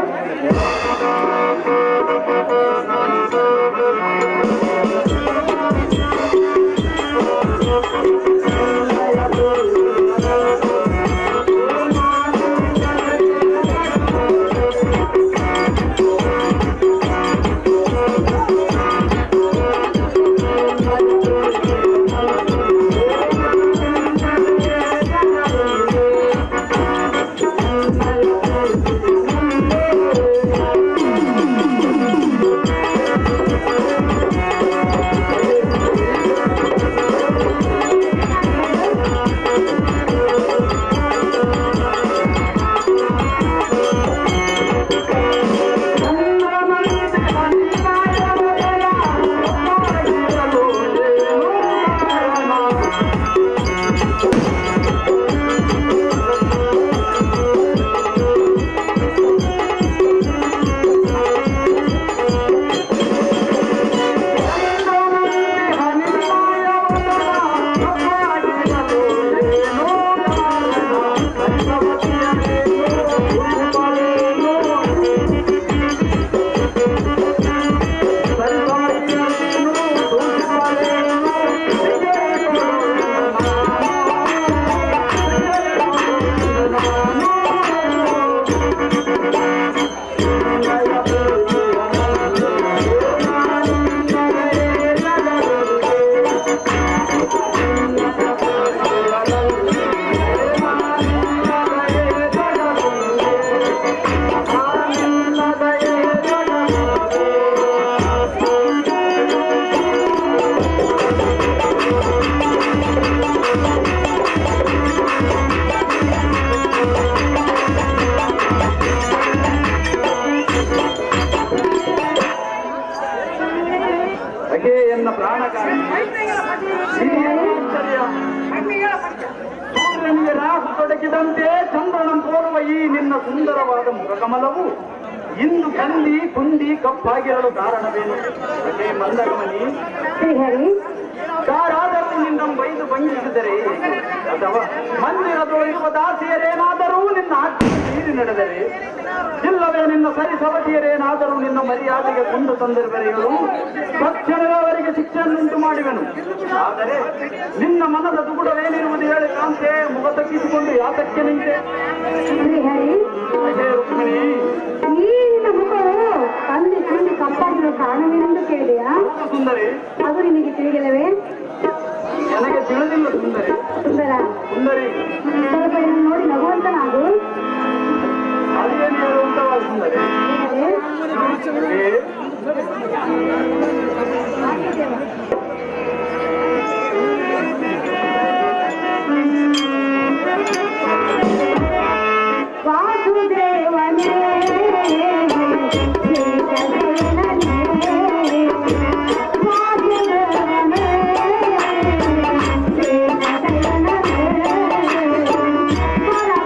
ಸುಂದರಿ ನಿನ್ನ ಸುಂದರವಾದ ಮುಖಕಮಲವು ಇಂದು ಕಂದಿ ಕುಂದಿ ಕಪ್ಪಾಗಿರಲು ಕಾರಣವೇನು ಅದೇ ಮಂದಗಮನಿ ಶ್ರೀಹರಿ ಯಾರಾದರೂ ನಿನ್ನ ಬೈದು ಬಂಧಿಸಿದರೆ ಅಥವಾ ಮಂದಿರದೊಳಗಿರುವ ದಾಸಿಯರೇನಾದರೂ ನಿನ್ನ ಹಕ್ಕು ಮೀರಿ ನಡೆದರೆ ಇಲ್ಲವೇ ನಿನ್ನ ಸರಿ ಸವತಿಯರೇನಾದರೂ ನಿನ್ನ ಮರ್ಯಾದೆಗೆ ಕುಂದು ತಂದಿರುವರೆಗಳು ತಕ್ಷಣವೇ ಅವರಿಗೆ ಶಿಕ್ಷೆಯನ್ನುಂಟು ಮಾಡುವೆನು ಆದರೆ ನಿನ್ನ ಮನದ ದುಗುಡವೇನಿರುವುದು ಹೇಳಿ ಕಾಂತೆ ಮುಖ ತಗ್ಗಿಸಿಕೊಂಡು ಯಾತಕ್ಕೆ ನಿಂತೆ ಶ್ರೀಹರಿ ಅದೇ ರುಕ್ಮಿಣಿ ಈ ನಿನ್ನ ಮುಖವು ಕಂದಿ ಕುಂದಿ ಕಪ್ಪಾಗಿರೋ ಕಾರಣವೇನೆಂದು ಕೇಳಿದೆಯಾ ಹೌದು ಸುಂದರಿ ಅದು ನಿನಗೆ ತಿಳಿದಿಲ್ಲವೇ ನನಗೆ ತಿಳಿದಿಲ್ಲ ಸುಂದರಿ ಸುಂದರ ಸುಂದರಿ ಸ್ವಲ್ಪ ಇದನ್ನು ನೋಡಿ ನಗುವಂತನಾಗು ಅದೇನು ಹೇಳುವಂತವ ಸುಂದರಿ ಶ್ರೀಹರಿ, ಏ? ವಾಸುದೇವನೇ ಶ್ರೀಕೃಷ್ಣನೇ, ವಾಸುದೇವನೇ ಶ್ರೀಕೃಷ್ಣನೇ, ಪರಮ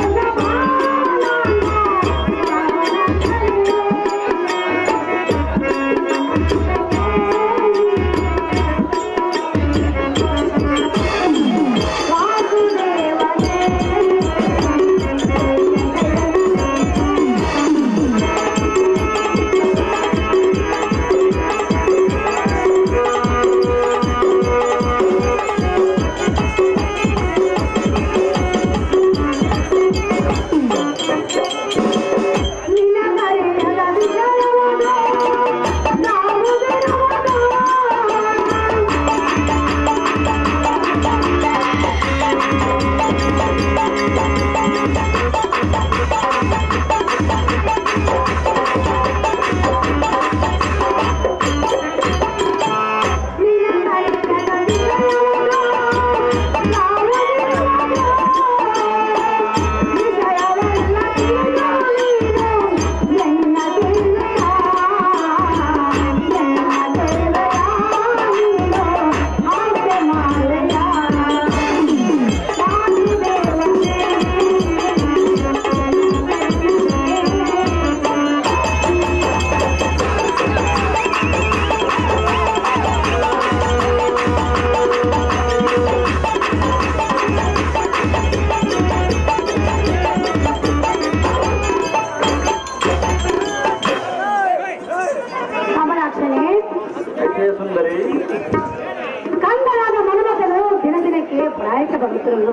ಕಮಲಾಕ್ಷನೇ ಯಾಕೆ ಸುಂದರಿ ಕಂದನಾದ ಮನ್ಮಥನು ದಿನ ದಿನಕ್ಕೆ ಪ್ರಾಯಕ್ಕೆ ಬರುತ್ತಿರುವುದು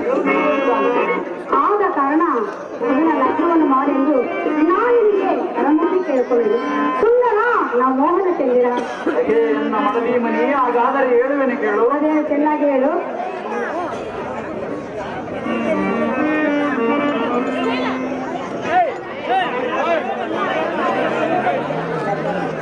ಆದ ಕಾರಣ ಅದನ್ನ ಲಗ್ನವನ್ನು ಮಾಡೆಂದು ನಾನು ನಿನಗೆ ಅನುಮತಿ ಕೇಳಿಕೊಳ್ಳುವುದು ಸುಂದರ ನಾವು ಮೋಹನ ಚೆಂದಿರ ಯಾಕೆ ನನ್ನ ಮನವಿ ಮನಿ ಹಾಗಾದರೆ ಹೇಳುವೆನೆ ಕೇಳು ಅದೇನು ಚೆನ್ನಾಗಿ ಹೇಳು